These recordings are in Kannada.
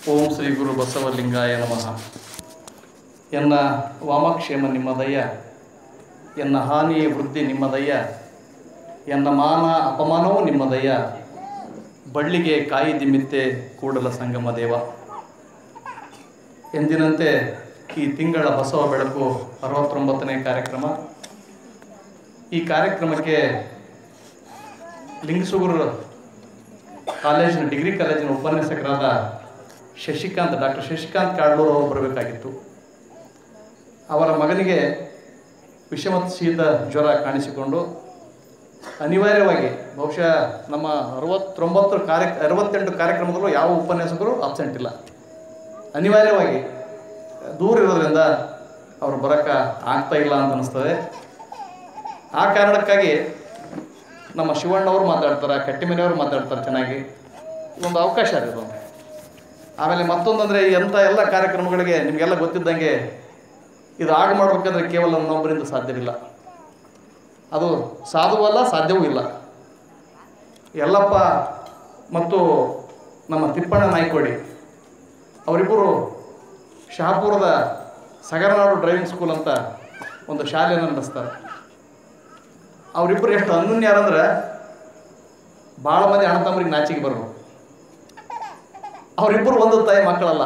ಓಂ ಶ್ರೀ ಗುರು ಬಸವಲಿಂಗಾಯ ನಮಃ ಎನ್ನ ವಾಮಕ್ಷೇಮ ನಿಮ್ಮದಯ್ಯ ಎನ್ನ ಹಾನಿ ವೃದ್ಧಿ ನಿಮ್ಮದಯ್ಯ ಎನ್ನ ಮಾನ ಅಪಮಾನವೂ ನಿಮ್ಮದಯ್ಯ ಬಳ್ಳಿಗೆ ಕಾಯಿ ದಿಮ್ಮಿತ್ತೆ ಕೂಡಲ ಸಂಗಮ ದೇವ ಎಂದಿನಂತೆ ಈ ತಿಂಗಳ ಬಸವ ಬೆಳಕು ಅರವತ್ತೊಂಬತ್ತನೇ ಕಾರ್ಯಕ್ರಮ ಈ ಕಾರ್ಯಕ್ರಮಕ್ಕೆ ಲಿಂಗಸುಗೂರು ಕಾಲೇಜಿನ ಡಿಗ್ರಿ ಕಾಲೇಜಿನ ಉಪನ್ಯಾಸಕರಾದ ಶಶಿಕಾಂತ್ ಡಾಕ್ಟರ್ ಶಶಿಕಾಂತ್ ಕಾಡ್ಲೂರು ಅವರು ಬರಬೇಕಾಗಿತ್ತು ಅವರ ಮಗನಿಗೆ ವಿಷಮ ಶೀತ ಜ್ವರ ಕಾಣಿಸಿಕೊಂಡು ಅನಿವಾರ್ಯವಾಗಿ ಬಹುಶಃ ನಮ್ಮ ಅರವತ್ತೊಂಬತ್ತು ಕಾರ್ಯ ಅರವತ್ತೆಂಟು ಕಾರ್ಯಕ್ರಮದಲ್ಲೂ ಯಾವ ಉಪನ್ಯಾಸಕರು ಅಬ್ಸೆಂಟ್ ಇಲ್ಲ ಅನಿವಾರ್ಯವಾಗಿ ದೂರ ಇರೋದ್ರಿಂದ ಅವರು ಬರೋಕ್ಕೆ ಆಗ್ತಾ ಇಲ್ಲ ಅಂತ ಅನಿಸ್ತದೆ ಆ ಕಾರಣಕ್ಕಾಗಿ ನಮ್ಮ ಶಿವಣ್ಣವರು ಮಾತಾಡ್ತಾರೆ ಕಟ್ಟಿಮನೆಯವರು ಮಾತಾಡ್ತಾರೆ ಚೆನ್ನಾಗಿ ಇದೊಂದು ಅವಕಾಶ ಅದು ಇದೊಂದು ಆಮೇಲೆ ಮತ್ತೊಂದಂದರೆ ಎಂಥ ಎಲ್ಲ ಕಾರ್ಯಕ್ರಮಗಳಿಗೆ ನಿಮಗೆಲ್ಲ ಗೊತ್ತಿದ್ದಂಗೆ ಇದು ಆಗ ಮಾಡ್ಬೇಕಂದ್ರೆ ಕೇವಲ ನನ್ನೊಬ್ಬರಿಂದ ಸಾಧ್ಯವಿಲ್ಲ ಅದು ಸಾಧುವಲ್ಲ ಸಾಧ್ಯವೂ ಇಲ್ಲ ಯಲ್ಲಪ್ಪ ಮತ್ತು ನಮ್ಮ ತಿಪ್ಪಣ್ಣ ನಾಯ್ಕೋಡಿ ಅವರಿಬ್ಬರು ಶಹಾಪುರದ ಸಗರನಾಡು ಡ್ರೈವಿಂಗ್ ಸ್ಕೂಲ್ ಅಂತ ಒಂದು ಶಾಲೆಯನ್ನು ನಡೆಸ್ತಾರೆ ಅವರಿಬ್ಬರು ಎಷ್ಟು ಅನ್ಯೂನ್ಯಾರಂದ್ರೆ ಭಾಳ ಮಂದಿ ಅಣ್ಣ ತಮ್ಮರಿಗೆ ನಾಚಿಗೆ ಬರಬೇಕು ಅವರಿಬ್ಬರು ಒಂದು ತಾಯಿ ಮಕ್ಕಳಲ್ಲ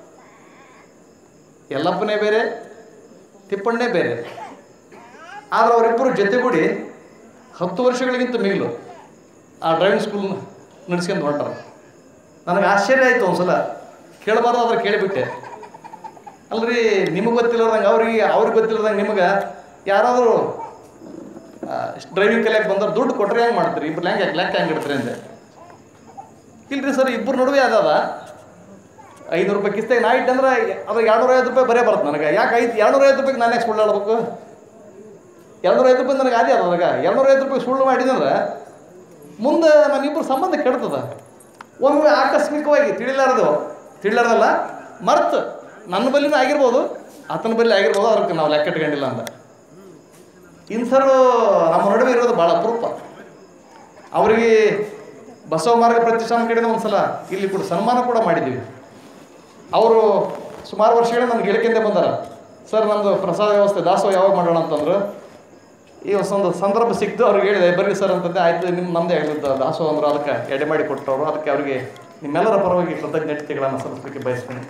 ಯಲ್ಲಪ್ಪನೇ ಬೇರೆ ತಿಪ್ಪಣ್ಣೇ ಬೇರೆ ಆದರೆ ಅವರಿಬ್ಬರು ಜೊತೆಗೂಡಿ ಹತ್ತು ವರ್ಷಗಳಿಗಿಂತ ಮಿಗಿಲು ಆ ಡ್ರೈವಿಂಗ್ ಸ್ಕೂಲ್ ನಡೆಸ್ಕೊಂಡು ಹೊರಟಾರ ನನಗೆ ಆಶ್ಚರ್ಯ ಆಯಿತು ಒಂದು ಸಲ ಕೇಳಬಾರ್ದು ಆದ್ರೆ ಕೇಳಿಬಿಟ್ಟೆ ಅಲ್ರಿ ನಿಮಗೆ ಗೊತ್ತಿಲ್ಲದಂಗೆ ಅವ್ರಿಗೆ ಅವ್ರಿಗೆ ಗೊತ್ತಿಲ್ಲದಂಗೆ ನಿಮಗೆ ಯಾರಾದರೂ ಡ್ರೈವಿಂಗ್ ಕಲಿಯಕ್ಕೆ ಬಂದವ್ರು ದುಡ್ಡು ಕೊಟ್ಟರೆ ಹೆಂಗೆ ಮಾಡ್ತೀರಿ ಇಬ್ರು ಲ್ಯಾಂಗ್ ಲೆಕ್ಕ ಹೆಂಗೆ ಇಡ್ತೀರಿ ಅಂದೆ ಇಲ್ರಿ ಸರ್ ಇಬ್ಬರು ನಡುವೆ ಅದಾವ ಐನೂರು ರೂಪಾಯಿ ಕಿಸ್ತಾಗ ನಾ ಇಟ್ಟಂದ್ರೆ ಅದು ಎರಡುನೂರೈವತ್ತು ರೂಪಾಯಿ ಬರೇ ಬರುತ್ತೆ ನನಗೆ ಯಾಕೆ ಐದು ಎರಡುನೂರೈವತ್ತು ರೂಪಾಯಿಗೆ ನಾನು ಯಾಕೆ ಸುಳ್ಳು ಹೇಳ್ಬೇಕು ಎರಡುನೂರೈವತ್ತು ರೂಪಾಯಿ ನನಗೆ ಅದೇ ಅದ ನನಗೆ ಎರಡುನೂರೈವತ್ತು ರೂಪಾಯಿ ಸುಳ್ಳು ಮಾಡಿದಂದ್ರೆ ಮುಂದೆ ನನ್ನ ಇಬ್ಬರು ಸಂಬಂಧ ಕೆಡ್ತದ ಒಮ್ಮೆ ಆಕಸ್ಮಿಕವಾಗಿ ತಿಳಿಲಾರದು ತಿಳಿಲಾರ್ದಲ್ಲ ಮರ್ತು ನನ್ನ ಬಲ್ಲಿನೂ ಆಗಿರ್ಬೋದು ಆತನ ಬಲ್ಲಿ ಆಗಿರ್ಬೋದು ಅದಕ್ಕೆ ನಾವು ಲೆಕ್ಕ ಇಟ್ಕೊಂಡಿಲ್ಲ ಅಂತ ಇನ್ಸರು ನಮ್ಮ ನಡುವೆ ಇರೋದು ಭಾಳ ಅಪರೂಪ ಅವರಿಗೆ ಬಸವ ಮಾರ್ಗ ಪ್ರತಿಷ್ಠಾನ ಕಡೆಯಿಂದ ಒಂದು ಸಲ ಇಲ್ಲಿ ಕೂಡ ಸನ್ಮಾನ ಕೂಡ ಮಾಡಿದ್ದೀವಿ ಅವರು ಸುಮಾರು ವರ್ಷಗಳು ನನಗೆ ಹೇಳಿಕೆಂದೇ ಬಂದಾರ ಸರ್ ನಮ್ಮದು ಪ್ರಸಾದ ವ್ಯವಸ್ಥೆ ದಾಸೋಹ ಯಾವಾಗ ಮಾಡೋಣ ಅಂತಂದ್ರು ಈ ಒಂದು ಸಂದರ್ಭ ಸಿಕ್ತು ಅವ್ರಿಗೆ ಹೇಳಿದೆ ಬರ್ರಿ ಸರ್ ಅಂತಂದೆ ಆಯ್ತು ನಿಮ್ಮ ನಮ್ಮದೇ ಆಗಿದ್ದು ದಾಸೋಹ ಅಂದ್ರೆ ಅದಕ್ಕೆ ಎಡೆ ಮಾಡಿ ಕೊಟ್ಟವರು ಅದಕ್ಕೆ ಅವರಿಗೆ ನಿಮ್ಮೆಲ್ಲರ ಪರವಾಗಿ ಕೃತಜ್ಞತೆಗಳನ್ನು ಸಲ್ಲಿಸಲಿಕ್ಕೆ ಬಯಸ್ತೀನಿ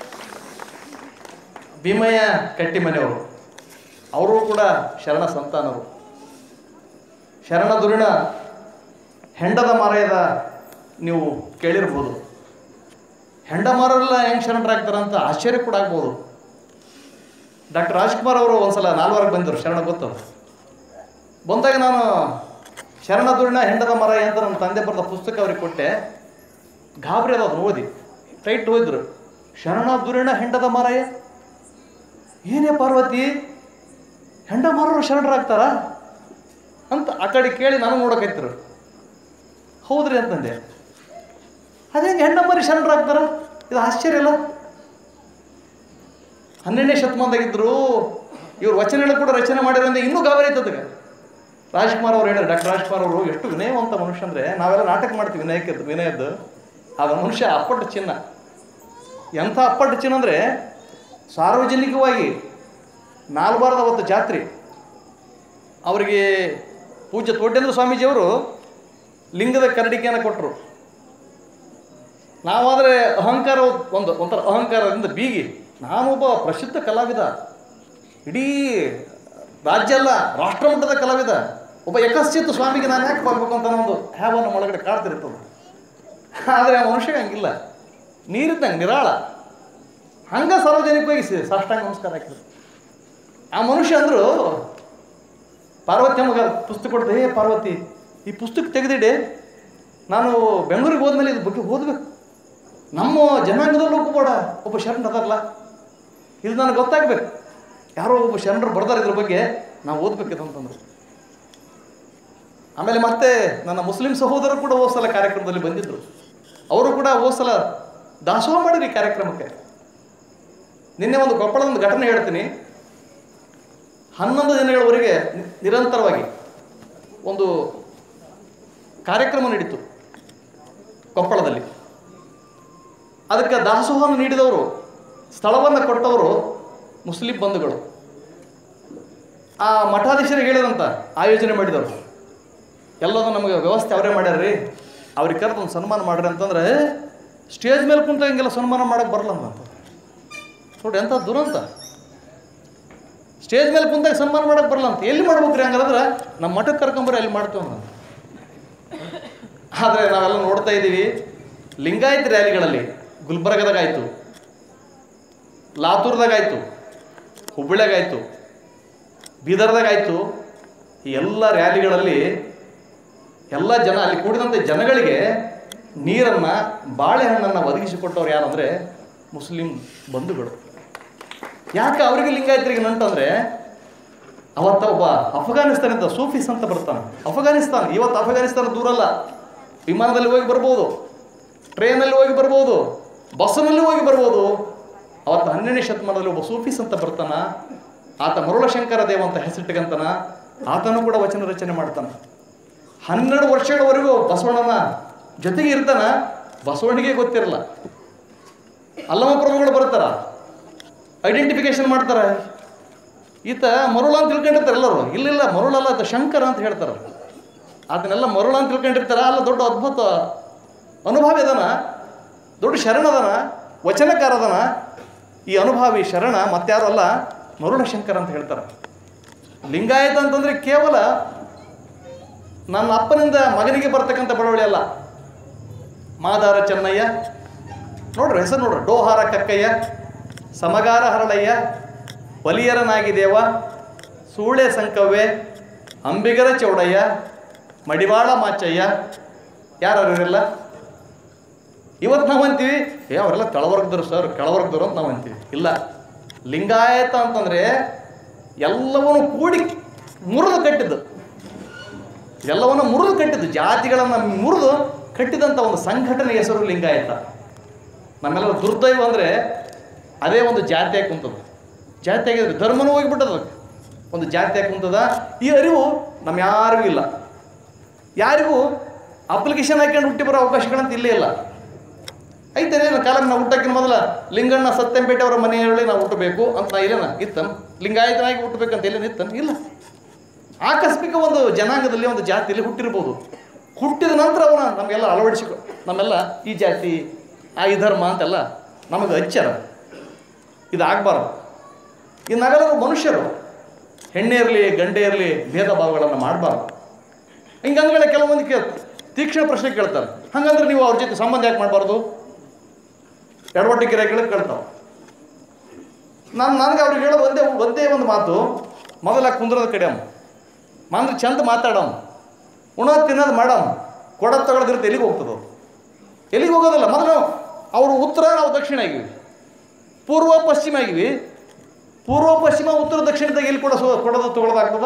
ಭೀಮಯ್ಯ ಕಟ್ಟಿಮನೆಯವರು ಅವರು ಕೂಡ ಶರಣ ಸಂತಾನರು ಶರಣ ದುರಿಣ ಹೆಂಡದ ಮಾರಾಯದ ನೀವು ಕೇಳಿರ್ಬೋದು ಹೆಂಡ ಮಾರೆಲ್ಲ ಹೆಂಗೆ ಶರಣರಾಗ್ತಾರೆ ಅಂತ ಆಶ್ಚರ್ಯ ಕೂಡ ಆಗ್ಬೋದು ಡಾಕ್ಟರ್ ರಾಜ್ಕುಮಾರ್ ಅವರು ಒಂದ್ಸಲ ನಾಲ್ವರೆಗೆ ಬಂದರು ಶರಣ ಗೊತ್ತು ಬಂದಾಗ ನಾನು ಶರಣ ದುರಿಣ ಹೆಂಡದ ಮರಾಯ ಅಂತ ನಮ್ಮ ತಂದೆ ಬರೆದ ಪುಸ್ತಕ ಅವ್ರಿಗೆ ಕೊಟ್ಟೆ ಗಾಬರಿ ಅದ ಅದನ್ನು ಓದಿ ಟೈಟ್ ಹೋಯ್ದ್ರು ಶರಣ ದುರಿಣ ಹೆಂಡದ ಮರಾಯ ಏನೇ ಪಾರ್ವತಿ ಹೆಂಡ ಮಾರೋರು ಶರಣರಾಗ್ತಾರ ಅಂತ ಆ ಕಡೆ ಕೇಳಿ ನಾನು ನೋಡಕೈತಿರು ಹೌದ್ರಿ ಅಂತಂದೆ ಅದೇಂಗೆ ಹೆಣ್ಣ ಮರಿ ಶರಣರಾಗ್ತಾರ ಇದು ಆಶ್ಚರ್ಯ ಅಲ್ಲ ಹನ್ನೆರಡನೇ ಶತಮಾನದಾಗಿದ್ದರು ಇವ್ರು ವಚನಗಳು ಕೂಡ ರಚನೆ ಮಾಡಿರೋದ್ರಿಂದ ಇನ್ನೂ ಗಾಬರಿ ಐತದಕ್ಕೆ ರಾಜ್ಕುಮಾರ್ ಅವ್ರು ಹೇಳಿದ್ರು ಡಾಕ್ಟರ್ ರಾಜ್ಕುಮಾರ್ ಅವರು ಎಷ್ಟು ವಿನಯವಂತ ಮನುಷ್ಯ ಅಂದರೆ ನಾವೆಲ್ಲ ನಾಟಕ ಮಾಡ್ತೀವಿ ವಿನಯಕ್ಕೆ ವಿನಯದ್ದು ಆದ ಮನುಷ್ಯ ಅಪ್ಪಟ್ಟು ಚಿನ್ನ ಎಂಥ ಅಪ್ಪಟ್ಟು ಚಿನ್ನ ಅಂದರೆ ಸಾರ್ವಜನಿಕವಾಗಿ ನಾಲ್ಬಾರದ ಅವತ್ತು ಜಾತ್ರೆ ಅವರಿಗೆ ಪೂಜ್ಯ ತೋಟೇಂದ್ರ ಸ್ವಾಮೀಜಿಯವರು ಲಿಂಗದ ಕರಡಿಕೆಯನ್ನು ಕೊಟ್ಟರು ನಾವಾದರೆ ಅಹಂಕಾರ ಒಂದು ಒಂಥರ ಅಹಂಕಾರದಿಂದ ಬೀಗಿ ನಾನೊಬ್ಬ ಪ್ರಸಿದ್ಧ ಕಲಾವಿದ ಇಡೀ ರಾಜ್ಯ ಅಲ್ಲ ರಾಷ್ಟ್ರ ಮಟ್ಟದ ಕಲಾವಿದ ಒಬ್ಬ ಯಕಶ್ಚಿತ್ ಸ್ವಾಮಿಗೆ ನಾನು ಯಾಕೆ ಬರ್ಬೇಕು ಅಂತ ಒಂದು ಹ್ಯಾವನ್ನ ಒಳಗಡೆ ಕಾಡ್ತಿರ್ತದೆ ಆದರೆ ಆ ಮನುಷ್ಯ ಹಂಗಿಲ್ಲ ನೀರಿದ್ದಂಗೆ ನಿರಾಳ ಹಂಗೆ ಸಾರ್ವಜನಿಕವಾಗಿ ಸಿ- ಸಾಷ್ಟಾಂಗ ನಮಸ್ಕಾರ ಹಾಕಿದ್ರು ಆ ಮನುಷ್ಯ ಅಂದರು ಪಾರ್ವತಿ ಮಗ ಪುಸ್ತಕ ಕೊಡ್ದೆ ಹೇ ಪಾರ್ವತಿ ಈ ಪುಸ್ತಕ ತೆಗೆದಿಡೆ ನಾನು ಬೆಂಗಳೂರಿಗೆ ಹೋದ್ಮೇಲೆ ಇದ್ರ ಬಗ್ಗೆ ಓದಬೇಕು ನಮ್ಮ ಜನಾಂಗದಲ್ಲೂ ಕೂಡ ಒಬ್ಬ ಶರಣ ಅದಾರಲ್ಲ ಇದು ನನಗೆ ಗೊತ್ತಾಗ್ಬೇಕು ಯಾರೋ ಒಬ್ಬ ಶರಣರು ಬರ್ದಾರ ಇದ್ರ ಬಗ್ಗೆ ನಾವು ಓದ್ಬೇಕಿತ್ತು ಅಂತಂದ್ರು ಆಮೇಲೆ ಮತ್ತೆ ನನ್ನ ಮುಸ್ಲಿಂ ಸಹೋದರರು ಕೂಡ ಹೋದ ಸಲ ಕಾರ್ಯಕ್ರಮದಲ್ಲಿ ಬಂದಿದ್ದರು ಅವರು ಕೂಡ ಹೋದ ಸಲ ದಾಸೋಹ ಮಾಡಿರಿ ಈ ಕಾರ್ಯಕ್ರಮಕ್ಕೆ ನಿನ್ನೆ ಒಂದು ಕೊಪ್ಪಳದ ಒಂದು ಘಟನೆ ಹೇಳ್ತೀನಿ ಹನ್ನೊಂದು ದಿನಗಳವರೆಗೆ ನಿ- ನಿರಂತರವಾಗಿ ಒಂದು ಕಾರ್ಯಕ್ರಮ ನಡೀತು ಕೊಪ್ಪಳದಲ್ಲಿ ಅದಕ್ಕೆ ದಾಸೋಹವನ್ನು ನೀಡಿದವರು ಸ್ಥಳವನ್ನು ಕೊಟ್ಟವರು ಮುಸ್ಲಿಂ ಬಂಧುಗಳು ಆ ಮಠಾಧೀಶರಿಗೆ ಹೇಳಿದಂತ ಆಯೋಜನೆ ಮಾಡಿದವರು ಎಲ್ಲದೂ ನಮಗೆ ವ್ಯವಸ್ಥೆ ಅವರೇ ಮಾಡ್ಯಾರ್ರಿ ಅವ್ರಿಗೆ ಕರೆದು ಒಂದು ಸನ್ಮಾನ ಮಾಡ್ರಿ ಅಂತಂದ್ರೆ ಸ್ಟೇಜ್ ಮೇಲೆ ಕುಂತ ಹಿಂಗೆಲ್ಲ ಸನ್ಮಾನ ಮಾಡಕ್ಕೆ ಬರಲ್ಲ ಅಂತ ನೋಡಿ ಎಂಥ ದುರಂತ ಸ್ಟೇಜ್ ಮೇಲೆ ಕುಂತಾಗ ಸನ್ಮಾನ ಮಾಡಕ್ಕೆ ಬರಲ್ಲ ಅಂತ ಎಲ್ಲಿ ಮಾಡ್ಬೇಕ್ರಿ ಹಂಗಾದ್ರೆ ನಮ್ಮ ಮಠಕ್ಕೆ ಕರ್ಕೊಂಬರ್ರಿ ಅಲ್ಲಿ ಮಾಡ್ತೇವೆ ಅಂತ ಆದರೆ ನಾವೆಲ್ಲ ನೋಡ್ತಾ ಇದ್ದೀವಿ ಲಿಂಗಾಯತ್ ರ್ಯಾಲಿಗಳಲ್ಲಿ ಗುಲ್ಬರ್ಗದಾಗಾಯ್ತು ಲಾತೂರ್ದಾಗಾಯ್ತು ಹುಬ್ಬಳ್ಳಿಯಾಗಾಯ್ತು ಬೀದರ್ದಾಗಾಯ್ತು ಈ ಎಲ್ಲ ರ್ಯಾಲಿಗಳಲ್ಲಿ ಎಲ್ಲ ಜನ ಅಲ್ಲಿ ಕೂಡಿದಂಥ ಜನಗಳಿಗೆ ನೀರನ್ನು ಬಾಳೆಹಣ್ಣನ್ನು ಒದಗಿಸಿಕೊಟ್ಟವ್ರು ಯಾರಂದರೆ ಮುಸ್ಲಿಂ ಬಂಧುಗಳು ಯಾಕೆ ಅವರಿಗೆ ಲಿಂಗಾಯತರಿಗೆ ನಂಟಂದರೆ ಅವತ್ತ ಒಬ್ಬ ಅಫ್ಘಾನಿಸ್ತಾನದ ಸೂಫೀಸ್ ಅಂತ ಬರ್ತಾನೆ ಅಫ್ಘಾನಿಸ್ತಾನ ಇವತ್ತು ಅಫ್ಘಾನಿಸ್ತಾನ ದೂರಲ್ಲ ವಿಮಾನದಲ್ಲಿ ಹೋಗಿ ಬರ್ಬೋದು ಟ್ರೈನಲ್ಲಿ ಹೋಗಿ ಬರ್ಬೋದು ಬಸ್ಸಿನಲ್ಲಿ ಹೋಗಿ ಬರ್ಬೋದು ಅವತ್ತು ಹನ್ನೆರಡನೇ ಶತಮಾನದಲ್ಲಿ ಒಬ್ಬ ಸೂಫೀಸ್ ಅಂತ ಬರ್ತಾನ ಆತ ಮರುಳಶಂಕರ ದೇವ ಅಂತ ಹೆಸರಿಟ್ಟಗಂತನ ಆತನು ಕೂಡ ವಚನ ರಚನೆ ಮಾಡ್ತಾನೆ ಹನ್ನೆರಡು ವರ್ಷಗಳವರೆಗೂ ಬಸವಣ್ಣನ ಜೊತೆಗೆ ಇರ್ತಾನ ಬಸವಣ್ಣಿಗೆ ಗೊತ್ತಿರಲ್ಲ ಅಲ್ಲಮ ಪ್ರಭುಗಳು ಬರ್ತಾರ ಐಡೆಂಟಿಫಿಕೇಶನ್ ಮಾಡ್ತಾರೆ ಈತ ಮರುಳ ಅಂತ ತಿಳ್ಕೊಂಡಿರ್ತಾರೆ ಎಲ್ಲರೂ ಇಲ್ಲಿಲ್ಲ ಮರುಳಲ್ಲ ಆತ ಶಂಕರ ಅಂತ ಹೇಳ್ತಾರೆ ಅದನ್ನೆಲ್ಲ ಮರುಳ ಅಂತ ತಿಳ್ಕೊಂಡಿರ್ತಾರೆ ಅಲ್ಲ ದೊಡ್ಡ ಅದ್ಭುತ ಅನುಭಾವಿ ಅದಾನ ದೊಡ್ಡ ಶರಣ ಅದಾನ ವಚನಕಾರ ಅದಾನ ಈ ಅನುಭಾವಿ ಶರಣ ಮತ್ತಾರು ಅಲ್ಲ ಮರುಳ ಶಂಕರ ಅಂತ ಹೇಳ್ತಾರೆ ಲಿಂಗಾಯತ ಅಂತಂದ್ರೆ ಕೇವಲ ನನ್ನ ಅಪ್ಪನಿಂದ ಮಗನಿಗೆ ಬರ್ತಕ್ಕಂಥ ಬಡವಳಿ ಅಲ್ಲ ಮಾದಾರ ಚೆನ್ನಯ್ಯ ನೋಡ್ರಿ ಹೆಸರು ನೋಡ್ರಿ ಡೋಹಾರ ಕಕ್ಕಯ್ಯ ಸಮಗಾರ ಹರಳಯ್ಯ ಒಲಿಯರ ನಾಗಿದೇವ ಸೂಳೆ ಸಂಕವ್ವೆ ಅಂಬಿಗರ ಚೌಡಯ್ಯ ಮಡಿವಾಳ ಮಾಚಯ್ಯ ಯಾರು ಇವರೆಲ್ಲ ಇವತ್ತು ನಾವು ಅಂತೀವಿ ಏ ಅವರೆಲ್ಲ ಕೆಳವರ್ಗದವ್ರು ಸರ್ ಕೆಳವರ್ಗದವ್ರು ಅಂತ ನಾವು ಅಂತೀವಿ ಇಲ್ಲ ಲಿಂಗಾಯತ ಅಂತಂದರೆ ಎಲ್ಲವನ್ನೂ ಕೂಡಿ ಮುರಿದು ಕಟ್ಟಿದ್ದು ಎಲ್ಲವನ್ನ ಮುರಿದು ಕಟ್ಟಿದ್ದು ಜಾತಿಗಳನ್ನು ಮುರಿದು ಕಟ್ಟಿದಂಥ ಒಂದು ಸಂಘಟನೆ ಹೆಸರು ಲಿಂಗಾಯತ ನಮ್ಮೆಲ್ಲರ ದುರ್ದೈವ ಅಂದರೆ ಅದೇ ಒಂದು ಜಾತಿಯಾಗಿ ಕುಂತದ್ದು ಜಾತಿಯಾಗಿದ್ರೆ ಧರ್ಮನೂ ಹೋಗಿಬಿಟ್ಟದ ಒಂದು ಜಾತಿಯಾಗಿ ಕುಂತದ ಈ ಅರಿವು ನಮ್ಮ ಯಾರಿಗೂ ಇಲ್ಲ ಯಾರಿಗೂ ಅಪ್ಲಿಕೇಶನ್ ಹಾಕೊಂಡು ಹುಟ್ಟಿ ಬರೋ ಅವಕಾಶಗಳಂತ ಇಲ್ಲೇ ಇಲ್ಲ ಐತೇನೆ ಕಾಲಕ್ಕೆ ನಾವು ಹುಟ್ಟಕ್ಕಿನ ಮೊದಲ ಲಿಂಗಣ್ಣ ಸತ್ಯಂಪೇಟೆ ಅವರ ಮನೆಯಲ್ಲಿ ನಾವು ಹುಟ್ಟಬೇಕು ಅಂತ ನಾ ಇಲ್ಲೇನ ಇತ್ತನ್ ಲಿಂಗಾಯತನಾಗಿ ಹುಟ್ಟಬೇಕಂತ ಇಲ್ಲೇನ ಇತ್ತನ್ ಇಲ್ಲ ಆಕಸ್ಮಿಕ ಒಂದು ಜನಾಂಗದಲ್ಲಿ ಒಂದು ಜಾತಿಯಲ್ಲಿ ಹುಟ್ಟಿರ್ಬೋದು ಹುಟ್ಟಿದ ನಂತರ ಅವನ ನಮಗೆಲ್ಲ ಅಳವಡಿಸಿಕೊ ನಮ್ಮೆಲ್ಲ ಈ ಜಾತಿ ಆ ಈ ಧರ್ಮ ಅಂತೆಲ್ಲ ನಮಗೆ ಅಚ್ಚರ ಇದಾಗಬಾರ್ದು ಈ ನಗರದ ಮನುಷ್ಯರು ಹೆಣ್ಣೆ ಇರಲಿ ಗಂಡೆ ಇರಲಿ ಭೇದ ಭಾವಗಳನ್ನು ಮಾಡಬಾರ್ದು ಹಿಂಗಂದ್ಮೇಲೆ ಕೆಲವೊಂದು ಕೇ ತೀಕ್ಷ್ಣ ಪ್ರಶ್ನೆ ಕೇಳ್ತಾರೆ ಹಂಗಂದ್ರೆ ನೀವು ಅವ್ರ ಜೊತೆ ಸಂಬಂಧ ಯಾಕೆ ಮಾಡಬಾರ್ದು ಎಡವಟ್ಟು ಗಿರಾಕಿಗಳು ಕೇಳ್ತಾವೆ ನಾನು ನನಗೆ ಅವ್ರಿಗೆ ಹೇಳೋದು ಒಂದೇ ಒಂದೇ ಒಂದು ಮಾತು ಮೊದಲ ಕುಂದ್ರದ ಕಡೆ ಅಮ್ಮ ಅಂದ್ರೆ ಚಂದ ಮಾತಾಡಮ್ ಉಣೋದು ತಿನ್ನೋದು ಮಾಡಮ್ ಕೊಡೋದು ತಗೊಳದಿರುತ್ತೆ ಎಲ್ಲಿಗೆ ಹೋಗ್ತದೆ ಅವ್ರು ಎಲ್ಲಿಗೆ ಹೋಗೋದಿಲ್ಲ ಮೊದಲು ಅವರು ಉತ್ತರ ನಾವು ದಕ್ಷಿಣ ಆಗಿವಿ ಪೂರ್ವ ಪಶ್ಚಿಮ ಆಗಿವಿ ಪೂರ್ವ ಪಶ್ಚಿಮ ಉತ್ತರ ದಕ್ಷಿಣದಾಗ ಎಲ್ಲಿ ಕೂಡ ಕೊಡೋದು ತಗೊಳ್ಳೋದಾಗ್ತದ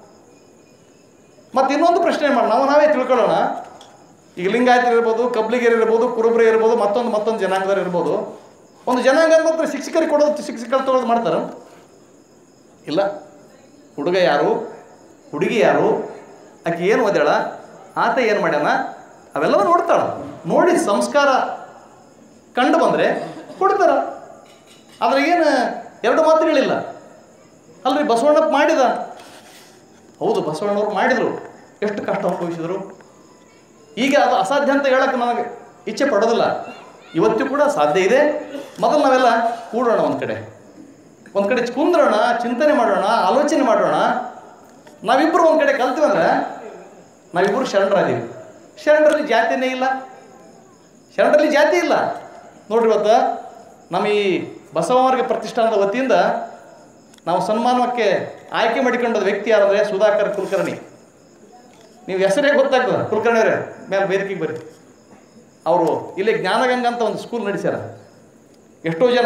ಮತ್ತು ಇನ್ನೊಂದು ಪ್ರಶ್ನೆ ಮಾಡಿ ನಾವು ನಾವೇ ತಿಳ್ಕೊಳ್ಳೋಣ ಈಗ ಲಿಂಗಾಯತರು ಇರ್ಬೋದು ಕಬ್ಲಿಗರು ಇರ್ಬೋದು ಕುರುಬ್ರಿ ಇರ್ಬೋದು ಮತ್ತೊಂದು ಮತ್ತೊಂದು ಜನಾಂಗದವ್ರು ಇರ್ಬೋದು ಒಂದು ಜನಾಂಗ ಮಾತ್ರ ಶಿಕ್ಷಕರಿಗೆ ಕೊಡೋದು ಶಿಕ್ಷಕರು ತಗೊಳ್ಳೋದು ಮಾಡ್ತಾರ ಇಲ್ಲ ಹುಡುಗ ಯಾರು ಹುಡುಗಿ ಯಾರು ಆಕೆ ಏನು ಓದ್ಯಾಳ ಆತ ಏನು ಮಾಡ್ಯಾನ ಅವೆಲ್ಲವೂ ನೋಡ್ತಾಳ ನೋಡಿ ಸಂಸ್ಕಾರ ಕಂಡು ಬಂದರೆ ಕೊಡ್ತಾರ ಆದ್ರೆ ಏನು ಎರಡು ಮಾತುಗಳಿಲ್ಲ ಅಲ್ರಿ ಬಸವಣ್ಣಪ್ಪ ಮಾಡಿದ ಹೌದು ಬಸವಣ್ಣವ್ರು ಮಾಡಿದರು ಎಷ್ಟು ಕಷ್ಟ ಅನುಭವಿಸಿದರು ಈಗ ಅದು ಅಸಾಧ್ಯ ಅಂತ ಹೇಳಕ್ಕೆ ನನಗೆ ಇಚ್ಛೆ ಪಡೋದಿಲ್ಲ ಇವತ್ತು ಕೂಡ ಸಾಧ್ಯ ಇದೆ ಮೊದಲು ನಾವೆಲ್ಲ ಕೂಡೋಣ ಒಂದು ಕಡೆ ಒಂದು ಕಡೆ ಕುಂದ್ರೋಣ ಚಿಂತನೆ ಮಾಡೋಣ ಆಲೋಚನೆ ಮಾಡೋಣ ನಾವಿಬ್ಬರು ಒಂದು ಕಡೆ ಕಲ್ತೀವಂದ್ರೆ ನಾವಿಬ್ಬರು ಶರಣರಾದೀವಿ ಶರಣರಲ್ಲಿ ಜಾತಿನೇ ಇಲ್ಲ ಶರಣರಲ್ಲಿ ಜಾತಿ ಇಲ್ಲ ನೋಡ್ರಿ ಇವತ್ತು ನಮ್ಮ ಈ ಬಸವಮಾರ್ಗ ಪ್ರತಿಷ್ಠಾನದ ವತಿಯಿಂದ ನಾವು ಸನ್ಮಾನಕ್ಕೆ ಆಯ್ಕೆ ಮಾಡಿಕೊಂಡದ ವ್ಯಕ್ತಿ ಯಾರಂದರೆ ಸುಧಾಕರ್ ಕುಲಕರ್ಣಿ ನೀವು ಹೆಸರೇ ಗೊತ್ತಾಗ್ತದೆ ಕುಲಕರ್ಣಿ ಅವರೇ ಮೇಲೆ ವೇದಿಕೆಗೆ ಬರ್ರಿ ಅವರು ಇಲ್ಲಿ ಜ್ಞಾನಗಂಗಾ ಅಂತ ಒಂದು ಸ್ಕೂಲ್ ನಡೆಸ್ಯಾರ ಎಷ್ಟೋ ಜನ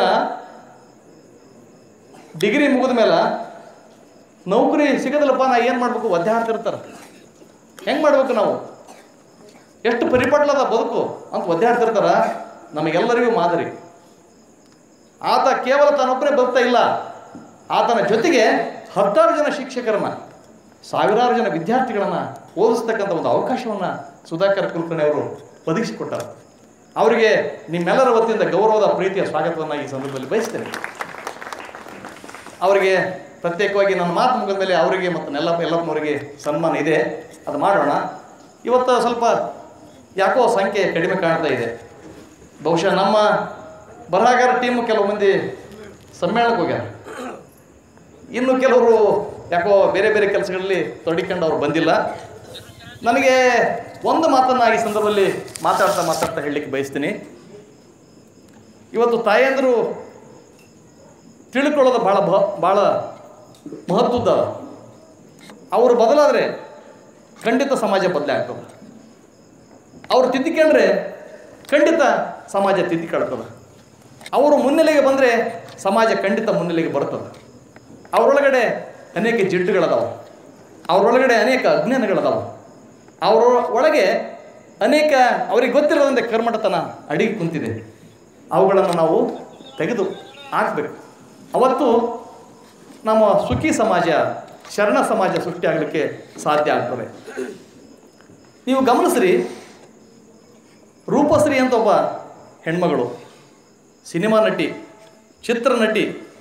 ಡಿಗ್ರಿ ಮುಗಿದ ಮೇಲೆ ನೌಕರಿ ಸಿಗೋದಿಲ್ಲಪ್ಪ ನಾ ಏನು ಮಾಡಬೇಕು ಒದ್ದಾಡ್ತಿರ್ತಾರೆ ಹೆಂಗೆ ಮಾಡ್ಬೇಕು ನಾವು ಎಷ್ಟು ಪರಿಪಟ್ಲದ ಬದುಕು ಅಂತ ಒದ್ದಾಡ್ತಿರ್ತಾರ ನಮಗೆಲ್ಲರಿಗೂ ಮಾದರಿ ಆತ ಕೇವಲ ತಾನೊಬ್ಬರೇ ಬದುಕ್ತಾ ಇಲ್ಲ ಆತನ ಜೊತೆಗೆ ಹತ್ತಾರು ಜನ ಶಿಕ್ಷಕರನ್ನ ಸಾವಿರಾರು ಜನ ವಿದ್ಯಾರ್ಥಿಗಳನ್ನು ಓದಿಸ್ತಕ್ಕಂಥ ಒಂದು ಅವಕಾಶವನ್ನು ಸುಧಾಕರ್ ಕುಲಕರ್ಣಿ ಅವರು ಒದಗಿಸಿಕೊಟ್ಟಾರ ಅವರಿಗೆ ನಿಮ್ಮೆಲ್ಲರ ವತಿಯಿಂದ ಗೌರವದ ಪ್ರೀತಿಯ ಸ್ವಾಗತವನ್ನು ಈ ಸಂದರ್ಭದಲ್ಲಿ ಬಯಸ್ತೇನೆ ಅವರಿಗೆ ಪ್ರತ್ಯೇಕವಾಗಿ ನನ್ನ ಮಾತು ಮುಗಿದ ಮೇಲೆ ಅವರಿಗೆ ಮತ್ತು ನೆಲ್ಲಪ್ಪ ಎಲ್ಲಪ್ಪನವರಿಗೆ ಸನ್ಮಾನ ಇದೆ ಅದು ಮಾಡೋಣ ಇವತ್ತು ಸ್ವಲ್ಪ ಯಾಕೋ ಸಂಖ್ಯೆ ಕಡಿಮೆ ಕಾಣ್ತಾ ಇದೆ ಬಹುಶಃ ನಮ್ಮ ಬರಹಗಾರ ಟೀಮು ಕೆಲವು ಮಂದಿ ಸಮ್ಮೇಳನಕ್ಕೆ ಹೋಗ್ಯಾರ ಇನ್ನು ಕೆಲವರು ಯಾಕೋ ಬೇರೆ ಬೇರೆ ಕೆಲಸಗಳಲ್ಲಿ ತೊಡಗಿಕೊಂಡು ಅವ್ರು ಬಂದಿಲ್ಲ ನನಗೆ ಒಂದು ಮಾತನ್ನು ಈ ಸಂದರ್ಭದಲ್ಲಿ ಮಾತಾಡ್ತಾ ಮಾತಾಡ್ತಾ ಹೇಳಲಿಕ್ಕೆ ಬಯಸ್ತೀನಿ ಇವತ್ತು ತಾಯಂದರು ತಿಳ್ಕೊಳ್ಳೋದು ಭಾಳ ಬಹ ಭಾಳ ಮಹತ್ವದ ಅವರು ಬದಲಾದರೆ ಖಂಡಿತ ಸಮಾಜ ಬದಲಾಗ್ತದೆ ಅವರು ತಿದ್ದಿಕೊಂಡ್ರೆ ಖಂಡಿತ ಸಮಾಜ ತಿದ್ದಿಕೊಳ್ತದೆ ಅವರು ಮುನ್ನೆಲೆಗೆ ಬಂದರೆ ಸಮಾಜ ಖಂಡಿತ ಮುನ್ನೆಲೆಗೆ ಬರ್ತದೆ ಅವರೊಳಗಡೆ ಅನೇಕ ಜಿಡ್ಡುಗಳದಾವೆ ಅವರೊಳಗಡೆ ಅನೇಕ ಅಜ್ಞಾನಗಳದಾವೆ ಅವರ ಒಳಗೆ ಅನೇಕ ಅವ್ರಿಗೆ ಗೊತ್ತಿರೋದಂತೆ ಕರ್ಮಟತನ ಅಡಿಗೆ ಕುಂತಿದೆ ಅವುಗಳನ್ನು ನಾವು ತೆಗೆದು ಹಾಕಬೇಕು ಅವತ್ತು ನಮ್ಮ ಸುಖಿ ಸಮಾಜ ಶರಣ ಸಮಾಜ ಸೃಷ್ಟಿಯಾಗಲಿಕ್ಕೆ ಸಾಧ್ಯ ಆಗ್ತದೆ ನೀವು ಗಮನಿಸ್ರಿ ರೂಪಶ್ರೀ ಅಂತ ಒಬ್ಬ ಹೆಣ್ಮಗಳು ಸಿನಿಮಾ ನಟಿ ಚಿತ್ರ ನಟಿ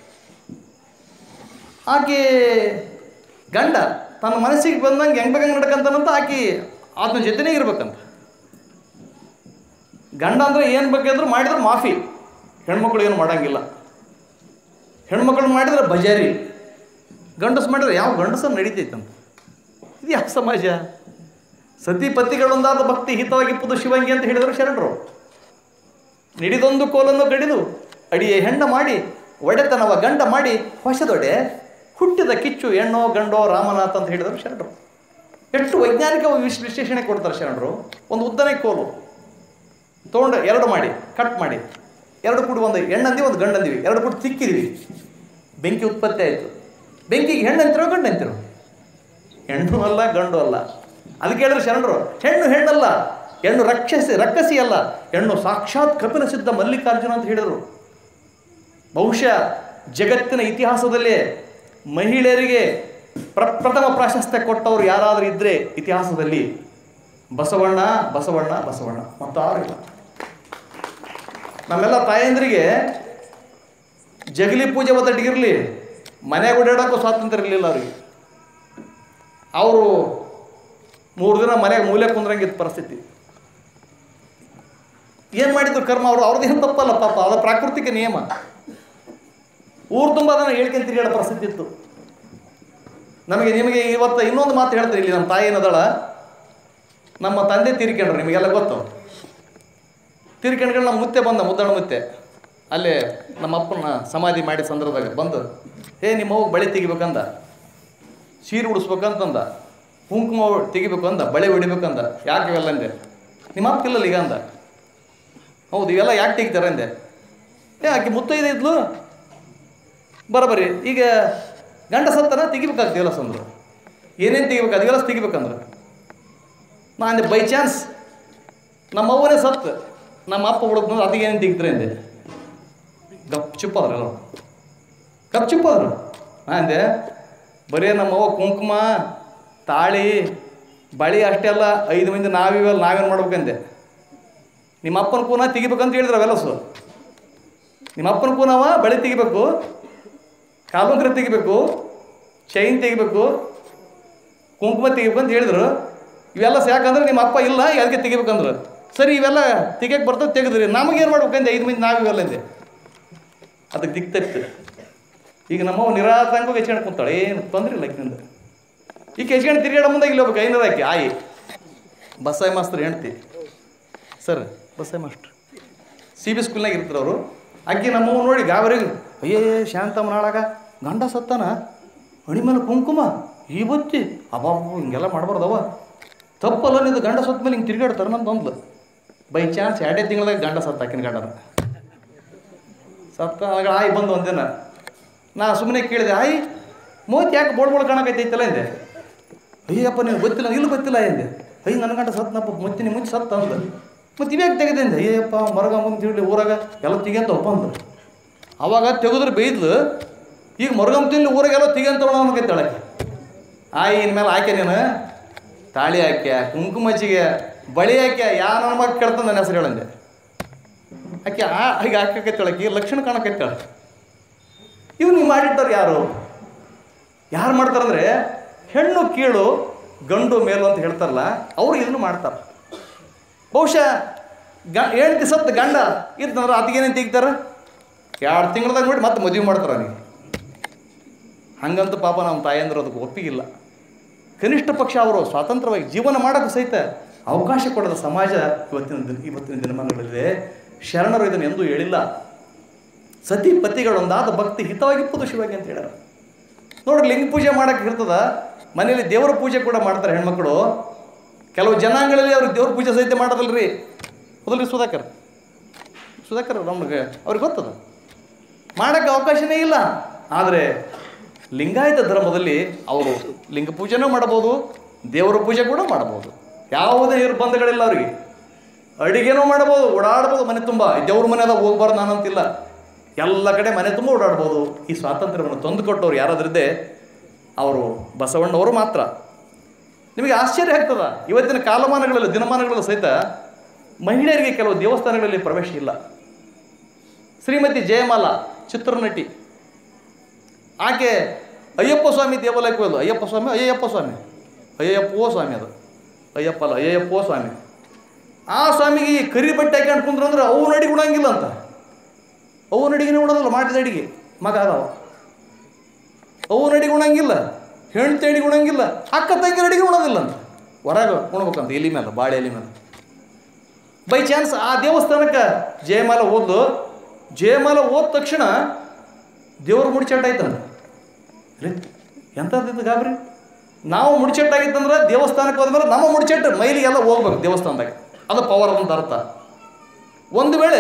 ಆಕೆ ಗಂಡ ತನ್ನ ಮನಸ್ಸಿಗೆ ಬಂದಂಗೆ ಹೆಂಗ್ ಬೇಕಂಗೆ ನಡ್ಕಂತಾನಂತ ಆಕೆ ಆತನ ಜೊತೆನೇ ಇರ್ಬೇಕಂತ ಗಂಡ ಅಂದರೆ ಏನು ಬೇಕಾದ್ರೂ ಮಾಡಿದ್ರೆ ಮಾಫಿ ಹೆಣ್ಮಕ್ಳು ಏನು ಮಾಡಂಗಿಲ್ಲ ಹೆಣ್ಮಕ್ಳು ಮಾಡಿದ್ರೆ ಬಜಾರಿ ಗಂಡಸು ಮಾಡಿದ್ರೆ ಯಾವ ಗಂಡಸನ್ನು ನಡೀತೈತಂತ ಇದು ಯಾವ ಸಮಾಜ ಸತಿ ಪತಿಗಳೊಂದಾದ ಭಕ್ತಿ ಹಿತವಾಗಿ ಪುದು ಶಿವಂಗಿ ಅಂತ ಹೇಳಿದರು ಶರಣರು ನಿಡಿದೊಂದು ಕೋಲನ್ನು ಕಡಿದು ಅಡಿಯೇ ಹೆಣ್ಣ ಮಾಡಿ ಒಡೆತನವ ಗಂಡ ಮಾಡಿ ಹೊಸದೊಡೆ ಹುಟ್ಟಿದ ಕಿಚ್ಚು ಹೆಣ್ಣೋ ಗಂಡೋ ರಾಮನಾಥ ಅಂತ ಹೇಳಿದರು ಶರಣರು ಎಷ್ಟು ವೈಜ್ಞಾನಿಕ ವಿಶ್ ವಿಶ್ಲೇಷಣೆ ಕೊಡ್ತಾರೆ ಶರಣರು ಒಂದು ಉದ್ದನೇ ಕೋಲು ತೊಗೊಂಡು ಎರಡು ಮಾಡಿ ಕಟ್ ಮಾಡಿ ಎರಡು ಕೂಡಿ ಒಂದು ಹೆಣ್ಣಂದಿವಿ ಒಂದು ಗಂಡಂದಿವಿ ಎರಡು ಕೂಡಿ ತಿಕ್ಕಿದ್ವಿ ಬೆಂಕಿ ಉತ್ಪತ್ತಿ ಆಯಿತು ಬೆಂಕಿಗೆ ಹೆಣ್ಣು ಅಂತಿರೋ ಗಂಡು ಅಂತಿರೋ ಹೆಣ್ಣು ಅಲ್ಲ ಗಂಡು ಅಲ್ಲ ಅದಕ್ಕೆ ಹೇಳಿದ್ರು ಶರಣರು ಹೆಣ್ಣು ಹೆಣ್ಣಲ್ಲ ಹೆಣ್ಣು ರಕ್ಷಸಿ ರಕ್ಕಸಿ ಅಲ್ಲ ಹೆಣ್ಣು ಸಾಕ್ಷಾತ್ ಕಪಿಲ ಸಿದ್ಧ ಮಲ್ಲಿಕಾರ್ಜುನ ಅಂತ ಹೇಳಿದರು ಬಹುಶಃ ಜಗತ್ತಿನ ಇತಿಹಾಸದಲ್ಲೇ ಮಹಿಳೆಯರಿಗೆ ಪ್ರಪ್ರಥಮ ಪ್ರಾಶಸ್ತ್ಯ ಕೊಟ್ಟವರು ಯಾರಾದರೂ ಇದ್ದರೆ ಇತಿಹಾಸದಲ್ಲಿ ಬಸವಣ್ಣ ಬಸವಣ್ಣ ಬಸವಣ್ಣ ಮತ್ತಾರಿಲ್ಲ ನಮ್ಮೆಲ್ಲ ತಾಯಂದ್ರಿಗೆ ಜಗಲಿ ಪೂಜೆ ಒತ್ತಟ್ಟಿಗಿರಲಿ ಮನೆಗೆ ಓಡಾಡೋಕ್ಕೂ ಸ್ವಾತಂತ್ರ್ಯ ಇರಲಿಲ್ಲ ಅವ್ರಿಗೆ ಅವರು ಮೂರು ದಿನ ಮನೆಗೆ ಮೂಲೆ ಕುಂದ್ರಂಗಿದ್ದ ಪರಿಸ್ಥಿತಿ ಏನು ಮಾಡಿದ್ರು ಕರ್ಮ ಅವರು ಅವ್ರದ್ದು ಏನು ತಪ್ಪಲ್ಲ ಪಾಪ ಅದು ಪ್ರಾಕೃತಿಕ ನಿಯಮ ಊರು ತುಂಬ ಅದನ್ನು ಹೇಳ್ಕೊಂತ ತಿರುಗಾಡೋ ಪರಿಸ್ಥಿತಿ ಇತ್ತು ನಮಗೆ ನಿಮಗೆ ಇವತ್ತು ಇನ್ನೊಂದು ಮಾತು ಹೇಳ್ತಾರೆ ಇಲ್ಲಿ ನಮ್ಮ ತಾಯಿ ಏನದಳ ನಮ್ಮ ತಂದೆ ತೀರ್ಕೊಂಡ್ರು ನಿಮಗೆಲ್ಲ ಗೊತ್ತು ತೀರ್ಕೊಂಡ್ಗಳು ನಮ್ಮ ಮುತ್ತೆ ಬಂದ ಮುದ್ದಣ ಮುತ್ತೆ ಅಲ್ಲೇ ನಮ್ಮ ಅಪ್ಪನ ಸಮಾಧಿ ಮಾಡಿ ಸಂದರ್ಭದಾಗ ಬಂದು ಏ ನಿಮ್ಮ ಹೋಗಿ ಬಳೆ ತೆಗಿಬೇಕಂದ ಸೀರೆ ಉಡಿಸ್ಬೇಕಂತಂದ ಕುಂಕುಮ ತೆಗಿಬೇಕು ಅಂದ ಬಳೆ ಹೊಡಿಬೇಕಂದ ಯಾಕೆ ಇವೆಲ್ಲ ಅಂದೆ ನಿಮ್ಮ ಅಪ್ಪ ಇಲ್ಲಲ್ಲ ಈಗ ಅಂದ ಹೌದು ಇವೆಲ್ಲ ಯಾಕೆ ತೆಗಿತಾರೆ ಅಂದೆ ಏ ಆಕೆ ಮುತ್ತೈದೆ ಇದ್ಲು ಬರೋಬರಿ ಈಗ ಗಂಡ ಸತ್ತನ ತೆಗಿಬೇಕಾಗ್ತೀವಲ್ಲ ಸಂದ್ರು ಏನೇನು ತೆಗಿಬೇಕು ಅದೆಲ್ಲ ತೆಗಿಬೇಕಂದ್ರೆ ನಾ ಅಂದೆ ಬೈ ಚಾನ್ಸ್ ನಮ್ಮ ಅವ್ವನೇ ಸತ್ತು ನಮ್ಮ ಅಪ್ಪ ಹುಡುಕ್ನಂದ್ರೆ ಅದಕ್ಕೆ ಏನೇನು ತೆಗಿತಾರೆ ಅಂದೆ ಗಪ್ ಚುಪ್ಪಾದ್ರು ಎಲ್ಲ ಗಪ್ ಚುಪ್ಪಾದ್ರು ನಾ ಅಂದೆ ಬರೀ ನಮ್ಮವ್ವ ಕುಂಕುಮ ತಾಳಿ ಬಳಿ ಅಷ್ಟೇ ಅಲ್ಲ ಐದು ಮಂದಿ ನಾವಿವಲ್ಲ ನಾವೇನು ಮಾಡ್ಬೇಕಂದೆ ನಿಮ್ಮ ಅಪ್ಪನ ಕೂನ ತೆಗಿಬೇಕಂತ ಹೇಳಿದ್ರು ಅವೆಲ್ಲಸು ನಿಮ್ಮ ಅಪ್ಪನ ಕೂನವ ಬಳಿ ತೆಗಿಬೇಕು ಕಾಲುಂಗ್ರ ತೆಗಿಬೇಕು ಚೈನ್ ತೆಗಿಬೇಕು ಕುಂಕುಮ ತೆಗಿಬೇಕು ಅಂತ ಹೇಳಿದ್ರು ಇವೆಲ್ಲ ಯಾಕಂದ್ರೆ ನಿಮ್ಮ ಅಪ್ಪ ಇಲ್ಲ ಅದಕ್ಕೆ ತೆಗಿಬೇಕಂದ್ರೆ ಸರಿ ಇವೆಲ್ಲ ತೆಗಿಯಕ್ಕೆ ಬರ್ತದೆ ತೆಗೆದ್ರಿ ನಮಗೇನು ಮಾಡ್ಬೇಕಂದೆ ಐದು ಮಂದಿ ನಾವಿವೆಲ್ಲ ಅಂದೆ ಅದಕ್ಕೆ ದಿಕ್ ತಪ್ಪಿತು ಈಗ ನಮ್ಮವ್ವ ನಿರಾತಂಕವಾಗಿ ಹೆಚ್ಕೊಂಡು ಕುಂತಾಳೆ ಏನು ತೊಂದರೆ ಇಲ್ಲ ಆಕಿನಿಂದ ಈಗ ಹೆಚ್ಕೊಂಡು ತಿರುಗಾಡ ಮುಂದೆ ಇಲ್ಲಿ ಹೋಗ್ಬೇಕು ಐನೂರು ಹಾಕಿ ಆಯಿ ಬಸ್ಸಾಯಿ ಮಾಸ್ತರ್ ಹೆಣ್ತಿ sir Bassayi master C B ಸ್ಕೂಲ್ನಾಗ ಇರ್ತಾರೆ ಅವರು ಅಕ್ಕಿ ನಮ್ಮವ್ವ ನೋಡಿ ಗಾಬರಿಗೆ ಅಯ್ಯೇ ಶಾಂತಮ್ಮ ನಾಳಾಗ ಗಂಡ ಸತ್ತಾನ ಹಣಿ ಮೇಲೆ ಕುಂಕುಮ ಈ ಬತ್ತಿ ಅಬ್ಬಾಬು ಹಿಂಗೆಲ್ಲ ಮಾಡಬಾರ್ದವ ತಪ್ಪಲ್ಲ ನಿಂದು ಗಂಡ ಸತ್ತ ಮೇಲೆ ಹಿಂಗೆ ತಿರುಗಾಡ್ತಾರೆ ನಂದು ಅಂದ್ಲು ಬೈ ಚಾನ್ಸ್ ಎರಡೇ ತಿಂಗಳದಾಗ ಗಂಡ ಸತ್ತ ಆಕಿನ ಗಂಡನ ಸತ್ತ ಆಗ ಆಯ್ ಬಂದು ಒಂದಿನ ನಾ ಸುಮ್ಮನೆ ಕೇಳಿದೆ ಆಯ್ ಮೂವತ್ತು ಯಾಕೆ ಬೋಳ್ ಬೋಳ್ ಕಾಣಕತ್ತೈತಲ್ಲ ಎಂದೆ ಅಯ್ಯಪ್ಪ ನೀನು ಗೊತ್ತಿಲ್ಲ ಇಲ್ಲ ಗೊತ್ತಿಲ್ಲ ಎಂದೆ ಅಯ್ಯ ನನ್ನ ಗಂಡ ಸತ್ನಪ್ಪ ಮುತ್ತಿನಿ ಮುಂಚೆ ಸತ್ತ ಅಂದ ಮತ್ತು ಇವ್ಯಾಕೆ ತೆಗೆದೆ ಅಂದೆ ಅಯ್ಯಪ್ಪ ಮರಗ ಮುಂದೆ ತಿಳಿ ಊರಾಗ ಎಲ್ಲ ತೆಗಿಯಂತ ಒಪ್ಪ ಅಂದ್ರು ಅವಾಗ ತೆಗೆದ್ರೆ ಬೇಯ್ದ್ಲು ಈಗ ಮರುಗಮ್ ತಿನ್ಲಿ ಊರಾಗೆಲ್ಲ ತೆಗಿಯಂತ ಅನ್ನಕೈತಾಳೆ ಆಯ್ ಇನ್ಮೇಲೆ ಆಕೆ ನೀನು ತಾಳಿ ಹಾಕ್ಯ ಕುಂಕುಮ ಹಚ್ಚಿಗೆ ಬಳಿ ಹಾಕ್ಯ ಯಾ ನನ್ನ ಮಗ ಕೇಳ್ತಾನೆ ನನ್ನ ಹೆಸರು ಹೇಳಂದೆ ಆಕೆ ಆ ಹೀಗೆ ಹಾಕಕತ್ತಾಳೆ ಆಕೆ ಲಕ್ಷಣ ಕಾಣಕತ್ತಾಳೆ ಇವ್ನು ಮಾಡಿಟ್ಟವ್ರು ಯಾರು ಯಾರು ಮಾಡ್ತಾರಂದ್ರೆ ಹೆಣ್ಣು ಕೀಳು ಗಂಡು ಮೇಲು ಅಂತ ಹೇಳ್ತಾರಲ್ಲ ಅವ್ರು ಇದನ್ನು ಮಾಡ್ತಾರೆ ಬಹುಶಃ ಗ ಹೆಂಡತಿ ಸತ್ತು ಗಂಡ ಇರ್ತಂದ್ರೆ ಅದಕ್ಕೇನೇನು ತೆಗಿತಾರೆ ಎರಡು ತಿಂಗಳದಾಗ ನೋಡಿ ಮತ್ತೆ ಮದುವೆ ಮಾಡ್ತಾರೆ ಅವನಿಗೆ ಹಂಗಂತ ಪಾಪ ನಮ್ಮ ತಾಯಂದ್ರೆ ಅದಕ್ಕೆ ಒಪ್ಪಿಗಿಲ್ಲ ಕನಿಷ್ಠ ಪಕ್ಷ ಅವರು ಸ್ವಾತಂತ್ರ್ಯವಾಗಿ ಜೀವನ ಮಾಡೋಕ್ಕೂ ಸಹಿತ ಅವಕಾಶ ಕೊಡದ ಸಮಾಜ ಇವತ್ತಿನ ದಿನ ಇವತ್ತಿನ ದಿನಮಾನಗಳಿದೆ ಶರಣರು ಇದನ್ನು ಎಂದೂ ಹೇಳಿಲ್ಲ ಸತಿ ಪತಿಗಳೊಂದಾದ ಭಕ್ತಿ ಹಿತವಾಗಿಪ್ಪದು ಶಿವಾಗಿ ಅಂತ ಹೇಳ್ಯಾರ ನೋಡ್ರಿ ಲಿಂಗ ಪೂಜೆ ಮಾಡಕ್ಕೆ ಇರ್ತದ ಮನೇಲಿ ದೇವರ ಪೂಜೆ ಕೂಡ ಮಾಡ್ತಾರೆ ಹೆಣ್ಮಕ್ಳು ಕೆಲವು ಜನಾಂಗಗಳಲ್ಲಿ ಅವ್ರಿಗೆ ದೇವ್ರ ಪೂಜೆ ಸಹಿತ ಮಾಡೋದಲ್ರಿ ಹೌದಲ್ರಿ ಸುಧಾಕರ್ ಸುಧಾಕರ್ ನಮ್ಗೆ ಅವ್ರಿಗೆ ಗೊತ್ತದ ಮಾಡೋಕ್ಕೆ ಅವಕಾಶನೇ ಇಲ್ಲ ಆದರೆ ಲಿಂಗಾಯತ ಧರ್ಮದಲ್ಲಿ ಅವರು ಲಿಂಗ ಪೂಜೆನೂ ಮಾಡಬಹುದು ದೇವರ ಪೂಜೆ ಕೂಡ ಮಾಡಬಹುದು ಯಾವುದೇ ನಿರ್ಬಂಧಗಳಿಲ್ಲ ಅವರಿಗೆ ಅಡಿಗೆನೂ ಮಾಡ್ಬೋದು ಓಡಾಡ್ಬೋದು ಮನೆ ತುಂಬ ದೇವ್ರ ಮನೆ ಅದ ಹೋಗ್ಬಾರ್ದು ನಾನಂತಿಲ್ಲ ಎಲ್ಲ ಕಡೆ ಮನೆ ತುಂಬ ಓಡಾಡ್ಬೋದು ಈ ಸ್ವಾತಂತ್ರ್ಯವನ್ನು ತಂದುಕೊಟ್ಟವ್ರು ಯಾರಾದ್ರಿದ್ದೆ ಅವರು ಬಸವಣ್ಣವರು ಮಾತ್ರ ನಿಮಗೆ ಆಶ್ಚರ್ಯ ಆಗ್ತದ ಇವತ್ತಿನ ಕಾಲಮಾನಗಳಲ್ಲಿ ದಿನಮಾನಗಳಲ್ಲಿ ಸಹಿತ ಮಹಿಳೆಯರಿಗೆ ಕೆಲವು ದೇವಸ್ಥಾನಗಳಲ್ಲಿ ಪ್ರವೇಶ ಇಲ್ಲ ಶ್ರೀಮತಿ ಜಯಮಾಲ ಚಿತ್ರನಟಿ ಆಕೆ ಅಯ್ಯಪ್ಪ ಸ್ವಾಮಿ ದೇವಾಲಯಕ್ಕೆ ಹೋದ್ಲು ಅಯ್ಯಪ್ಪ ಸ್ವಾಮಿ ಅಯ್ಯಪ್ಪ ಸ್ವಾಮಿ ಅಯ್ಯಪ್ಪೋ ಸ್ವಾಮಿ ಅದು ಅಯ್ಯಪ್ಪ ಅಲ್ಲ ಅಯ್ಯಪ್ಪೋ ಸ್ವಾಮಿ ಆ ಸ್ವಾಮಿಗೆ ಈ ಕರಿ ಬಟ್ಟೆ ಹಾಕೊಂಡು ಕುಂದ್ರಂದ್ರೆ ಅವನ ಅಡಿಗೆ ಉಣಂಗಿಲ್ಲ ಅಂತ ಅವನ ಅಡಿಗೆನೇ ಉಣೋದಿಲ್ಲ ಮಾಡಿದ ಅಡಿಗೆ ಮಗ ಅದಾವ ಅವನ ಅಡಿಗೆ ಉಣಂಗಿಲ್ಲ ಹೆಣ್ತಿ ಅಡಿಗೆ ಉಣಂಗಿಲ್ಲ ಅಕ್ಕ ತಂಗಿರ ಅಡಿಗೆ ಉಣೋದಿಲ್ಲ ಅಂತ ಹೊರಗೆ ಉಣ್ಬೇಕಂತ ಎಲಿ ಮೇಲೆ ಬಾಳೆ ಎಲಿ ಮೇಲೆ ಬೈ ಚಾನ್ಸ್ ಆ ದೇವಸ್ಥಾನಕ್ಕೆ ಜಯಮಾಲ ಓದ್ಲು ಜಯಮಾಲ ಓದ ತಕ್ಷಣ ದೇವ್ರ ಮುಡಿಚಟ್ಟ ಆಯ್ತಂತ ರೀ ಎಂಥದ್ದು ಗಾಬ್ರಿ ನಾವು ಮುಡಿಚಟ್ಟಾಗಿತ್ತಂದ್ರೆ ದೇವಸ್ಥಾನಕ್ಕೆ ಹೋದ್ಮೇಲೆ ನಮ್ಮ ಮುಡಿಚಟ್ಟು ಮೈಲಿಗೆಲ್ಲ ಹೋಗ್ಬೇಕು ದೇವಸ್ಥಾನದಾಗ ಅದು ಪವರ್ ಅಂತ ಅರ್ಥ ಒಂದು ವೇಳೆ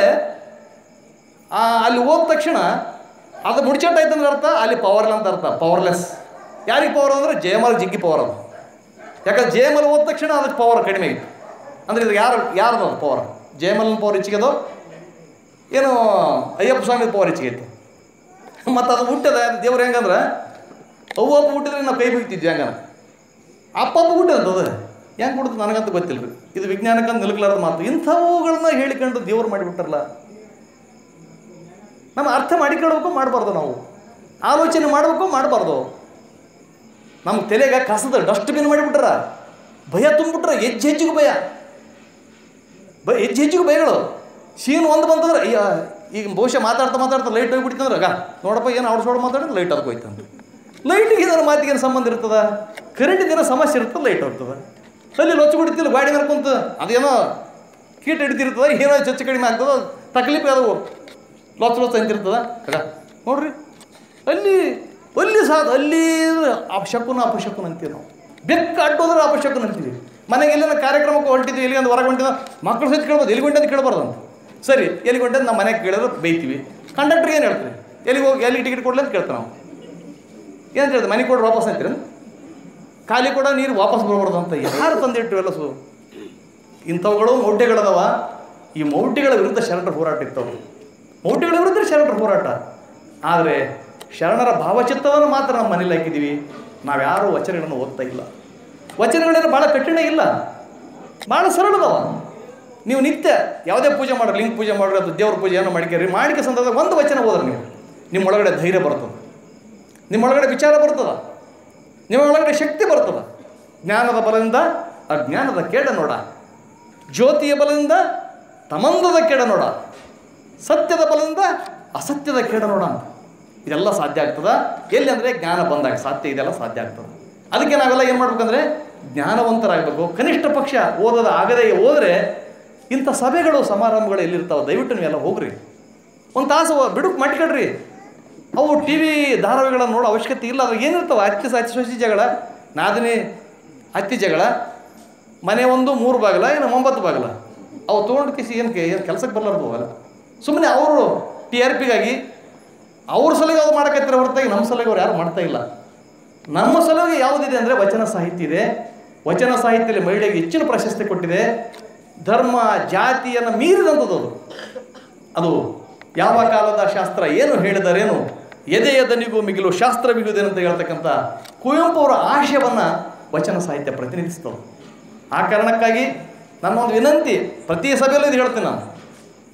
ಆ, ಅಲ್ಲಿ ಹೋದ ತಕ್ಷಣ ಅದು ಮುಡಿಚಟ್ಟ ಆಯ್ತಂದ್ರೆ ಅರ್ಥ ಅಲ್ಲಿ ಪವರ್ ಅಂತ ಅರ್ಥ ಪವರ್ಲೆಸ್ ಯಾರಿಗೆ ಪವರ್ ಅಂದ್ರೆ ಜಯಮಾಲ ಜಿಗ್ಗಿ ಪವರ್ ಅದು ಯಾಕಂದ್ರೆ ಜಯಮಲ ಹೋದ ತಕ್ಷಣ ಅದಕ್ಕೆ ಪವರ್ ಕಡಿಮೆ ಆಗಿತ್ತು ಅಂದ್ರೆ ಇದು ಯಾರು ಯಾರ್ದು ಅದು ಪವರ್ ಜಯಮಲನ ಪವರ್ ಹೆಚ್ಚಿಗೆದು ಏನು ಅಯ್ಯಪ್ಪ ಸ್ವಾಮಿ ಪವರ್ ಹೆಚ್ಚಿಗೆ ಮತ್ತು ಅದು ಹುಟ್ಟದ ದೇವ್ರು ಹೆಂಗಂದ್ರೆ ಅವ್ವ ಅಪ್ಪ ಹುಟ್ಟಿದ್ರೆ ನಾವು ಕೈ ಬಿಗ್ತಿದ್ವಿ ಹೆಂಗನ ಅಪ್ಪ ಅಪ್ಪ ಹುಟ್ಟದ ಅದು ಹೆಂಗೆ ಹುಡುದು ನನಗಂತೂ ಗೊತ್ತಿಲ್ಲ ರೀ ಇದು ವಿಜ್ಞಾನಕ್ಕಂತ ನಿಲ್ಕಲಾರ್ದ ಮಾತು ಇಂಥವುಗಳನ್ನ ಹೇಳಿಕೊಂಡು ದೇವ್ರು ಮಾಡಿಬಿಟ್ರಲ್ಲ ನಮ್ಮ ಅರ್ಥ ಮಾಡಿಕೊಳ್ಬೇಕು ಮಾಡಬಾರ್ದು ನಾವು ಆಲೋಚನೆ ಮಾಡಬೇಕು ಮಾಡಬಾರ್ದು ನಮ್ಮ ತಲೆಗೆ ಕಸದ ಡಸ್ಟ್ಬಿನ್ ಮಾಡಿಬಿಟ್ರ ಭಯ ತುಂಬಿಟ್ರ ಹೆಜ್ಜೆ ಹೆಜ್ಜಿಗೂ ಭಯ ಬ ಹೆಜ್ಜೆ ಹೆಜ್ಜಿಗೂ ಭಯಗಳು ಸೀನ್ ಒಂದು ಬಂತಂದ್ರೆ ಅಯ್ಯ ಈಗ ಬಹುಶಃ ಮಾತಾಡ್ತಾ ಮಾತಾಡ್ತಾ ಲೈಟ್ ಹೋಗ್ಬಿಟ್ಟಿತ್ತಂದ್ರೆ ಆಗ ನೋಡಪ್ಪ ಏನು ಔಡ್ಸೋಡು ಮಾತಾಡಿದ್ರೆ ಲೈಟ್ ಅದಕ್ಕೆ ಹೋಯ್ತಂತ ಲೈಟಿಗೆ ಇದರ ಮಾತಿಗೆ ಏನು ಸಂಬಂಧ ಇರ್ತದ ಕರೆಂಟಿನ ಏನೋ ಸಮಸ್ಯೆ ಇರ್ತದೆ ಲೈಟ್ ಹೋಗ್ತದೆ ಅಲ್ಲಿ ಲೊಚ್ಚು ಬಿಡ್ತಿಲ್ಲ ಗಾಡಿ ಮೇಲೆ ಕುಂತು ಅದೇನೋ ಕೀಟ ಹಿಡಿತಿರ್ತದ ಏನೋ ಚಚ್ಚು ಕಡಿಮೆ ಆಗ್ತದ ತಕ್ಲೀಫ್ ಅದು ಲೊಚ್ಚ ಲೊಚ್ಚ ಅಂತಿರ್ತದ ಆಗ ನೋಡ್ರಿ ಅಲ್ಲಿ ಅಲ್ಲಿ ಸಾಧು ಅಲ್ಲಿ ಅಪಶಕುನ ಅಪಶಕುನ ಅಂತೀವಿ ನಾವು ಬೆಕ್ಕ ಅಡ್ಡೋದ್ರೆ ಅಪಶಕುನ ಅಂತೀವಿ ಮನೆಗೆ ಎಲ್ಲೇನ ಕಾರ್ಯಕ್ರಮಕ್ಕೆ ಹೊಂಟಿದ್ವಿ ಎಲ್ಲಿ ಒಂದು ಹೊರಗೆ ಹೊಂಟಿದ ಮಕ್ಕಳು ಸಹಿತ ಕೇಳ್ಬೋದು ಎಲ್ಲಿ ಹೊಂಟಂತ ಕೇಳಬಾರ್ದು ಅಂತ ಸರಿ ಎಲ್ಲಿ ಹೊಂಟಂತ ನಮ್ಮ ಮನೆಗೆ ಕೇಳಿದ್ರೆ ಬೈತೀವಿ ಕಂಡಕ್ಟ್ರಿಗೆ ಏನು ಹೇಳ್ತೀವಿ ಎಲ್ಲಿಗೆ ಹೋಗಿ ಎಲ್ಲಿ ಟಿಕೆಟ್ ಕೊಡ್ಲಿ ಅಂತ ಕೇಳ್ತಾವೆ ನಾವು ಏನು ಹೇಳ್ತೀವಿ ಮನೆಗೆ ಕೊಡ್ರಿ ವಾಪಸ್ ಅಂತೀರ ಖಾಲಿ ಕೂಡ ನೀರು ವಾಪಸ್ ಬರ್ಬಾರ್ದು ಅಂತ ಯಾರು ತಂದಿಟ್ಟು ಎಲ್ಲ ಸು ಇಂಥವುಗಳು ಮೌಢ್ಯಗಳದವ ಈ ಮೌಢ್ಯಗಳ ವಿರುದ್ಧ ಶರಣರ ಹೋರಾಟ ಇರ್ತವೆ ಮೌಢ್ಯಗಳ ವಿರುದ್ಧ ಶರಣರ ಹೋರಾಟ ಆದರೆ ಶರಣರ ಭಾವಚಿತ್ರವನ್ನು ಮಾತ್ರ ನಮ್ಮ ಮನೇಲಿ ಹಾಕಿದ್ದೀವಿ ನಾವ್ಯಾರೂ ವಚನಗಳನ್ನು ಓದ್ತಾ ಇಲ್ಲ ವಚನಗಳೇನು ಭಾಳ ಕಠಿಣ ಇಲ್ಲ ಭಾಳ ಸರಳದವ ನೀವು ನಿತ್ಯ ಯಾವುದೇ ಪೂಜೆ ಮಾಡ್ರಿ ಲಿಂಗ ಪೂಜೆ ಮಾಡ್ರಿ ಅದು ದೇವ್ರ ಪೂಜೆ ಏನೋ ಮಾಡ್ಕೇರಿ ಮಾಡಿಕೆ ಸಂದರ್ಭದಾಗ ಒಂದು ವಚನ ಹೋದ್ರೆ ನೀವು ನಿಮ್ಮೊಳಗಡೆ ಧೈರ್ಯ ಬರ್ತದೆ ನಿಮ್ಮೊಳಗಡೆ ವಿಚಾರ ಬರ್ತದ ನಿಮ್ಮೊಳಗಡೆ ಶಕ್ತಿ ಬರ್ತದ ಜ್ಞಾನದ ಬಲದಿಂದ ಅಜ್ಞಾನದ ಕೇಡ ನೋಡ ಜ್ಯೋತಿಯ ಬಲದಿಂದ ತಮಂದದ ಕೇಡ ನೋಡ ಸತ್ಯದ ಬಲದಿಂದ ಅಸತ್ಯದ ಕೇಡ ನೋಡ ಅಂತ ಇದೆಲ್ಲ ಸಾಧ್ಯ ಆಗ್ತದ ಎಲ್ಲಿ ಅಂದರೆ ಜ್ಞಾನ ಬಂದಾಗ ಸಾಧ್ಯ ಇದೆಲ್ಲ ಸಾಧ್ಯ ಆಗ್ತದೆ ಅದಕ್ಕೆ ನಾವೆಲ್ಲ ಏನು ಮಾಡ್ಬೇಕಂದ್ರೆ ಜ್ಞಾನವಂತರಾಗಬೇಕು ಕನಿಷ್ಠ ಪಕ್ಷ ಓದೋದ ಆಗದೇ ಹೋದರೆ ಇಂಥ ಸಭೆಗಳು ಸಮಾರಂಭಗಳು ಎಲ್ಲಿರ್ತಾವೆ ದಯವಿಟ್ಟು ನೀವೆಲ್ಲ ಹೋಗ್ರಿ ಒಂದು ತಾಸು ಬಿಡುಕು ಮಾಡ್ಕೊಳ್ರಿ ಅವು ಟಿ ವಿ ಧಾರಾವಾಹಿಗಳನ್ನು ನೋಡೋ ಅವಶ್ಯಕತೆ ಇಲ್ಲ ಅದ್ರಾಗ ಏನಿರ್ತಾವೆ ಅತ್ತಿ ಅತ್ತಿ ಸೊಸಿ ಜಗಳ ನಾದಿನಿ ಅತ್ತಿ ಜಗಳ ಮನೆ ಒಂದು ಮೂರು ಬಾಗಿಲ ಏನು ಒಂಬತ್ತು ಬಾಗಿಲ ಅವು ತೊಗೊಂಡು ಕಿಸಿ ಏನಕ್ಕೆ ಏನು ಕೆಲಸಕ್ಕೆ ಬರಲಾರ್ದು ಅಲ್ಲ ಸುಮ್ಮನೆ ಅವರು ಟಿ ಆರ್ ಪಿಗಾಗಿ ಅವ್ರ ಸಲುವಾಗಿ ಅವ್ರು ಮಾಡಕತ್ತಿರೋ ಹೊರತಾಗಿ ನಮ್ಮ ಸಲುವಾಗಿ ಅವ್ರು ಯಾರು ಮಾಡ್ತಾ ಇಲ್ಲ ನಮ್ಮ ಸಲುವಾಗಿ ಯಾವುದಿದೆ ಅಂದರೆ ವಚನ ಸಾಹಿತ್ಯ ಇದೆ ವಚನ ಸಾಹಿತ್ಯದಲ್ಲಿ ಮಹಿಳೆಗೆ ಹೆಚ್ಚಿನ ಪ್ರಶಸ್ತಿ ಕೊಟ್ಟಿದೆ ಧರ್ಮ ಜಾತಿಯನ್ನು ಮೀರಿದಂಥದ್ದು ಅದು ಅದು ಯಾವ ಕಾಲದ ಶಾಸ್ತ್ರ ಏನು ಹೇಳಿದರೇನು ಎದೆಯ ದನಿಗೂ ಮಿಗಿಲು ಶಾಸ್ತ್ರ ಬಿಗುವುದೇನು ಅಂತ ಹೇಳ್ತಕ್ಕಂಥ ಕುವೆಂಪು ಅವರ ಆಶಯವನ್ನು ವಚನ ಸಾಹಿತ್ಯ ಪ್ರತಿನಿಧಿಸ್ತದೆ ಆ ಕಾರಣಕ್ಕಾಗಿ ನನ್ನ ಒಂದು ವಿನಂತಿ ಪ್ರತಿ ಸಭೆಯಲ್ಲೂ ಇದು ಹೇಳ್ತೀನಿ ನಾನು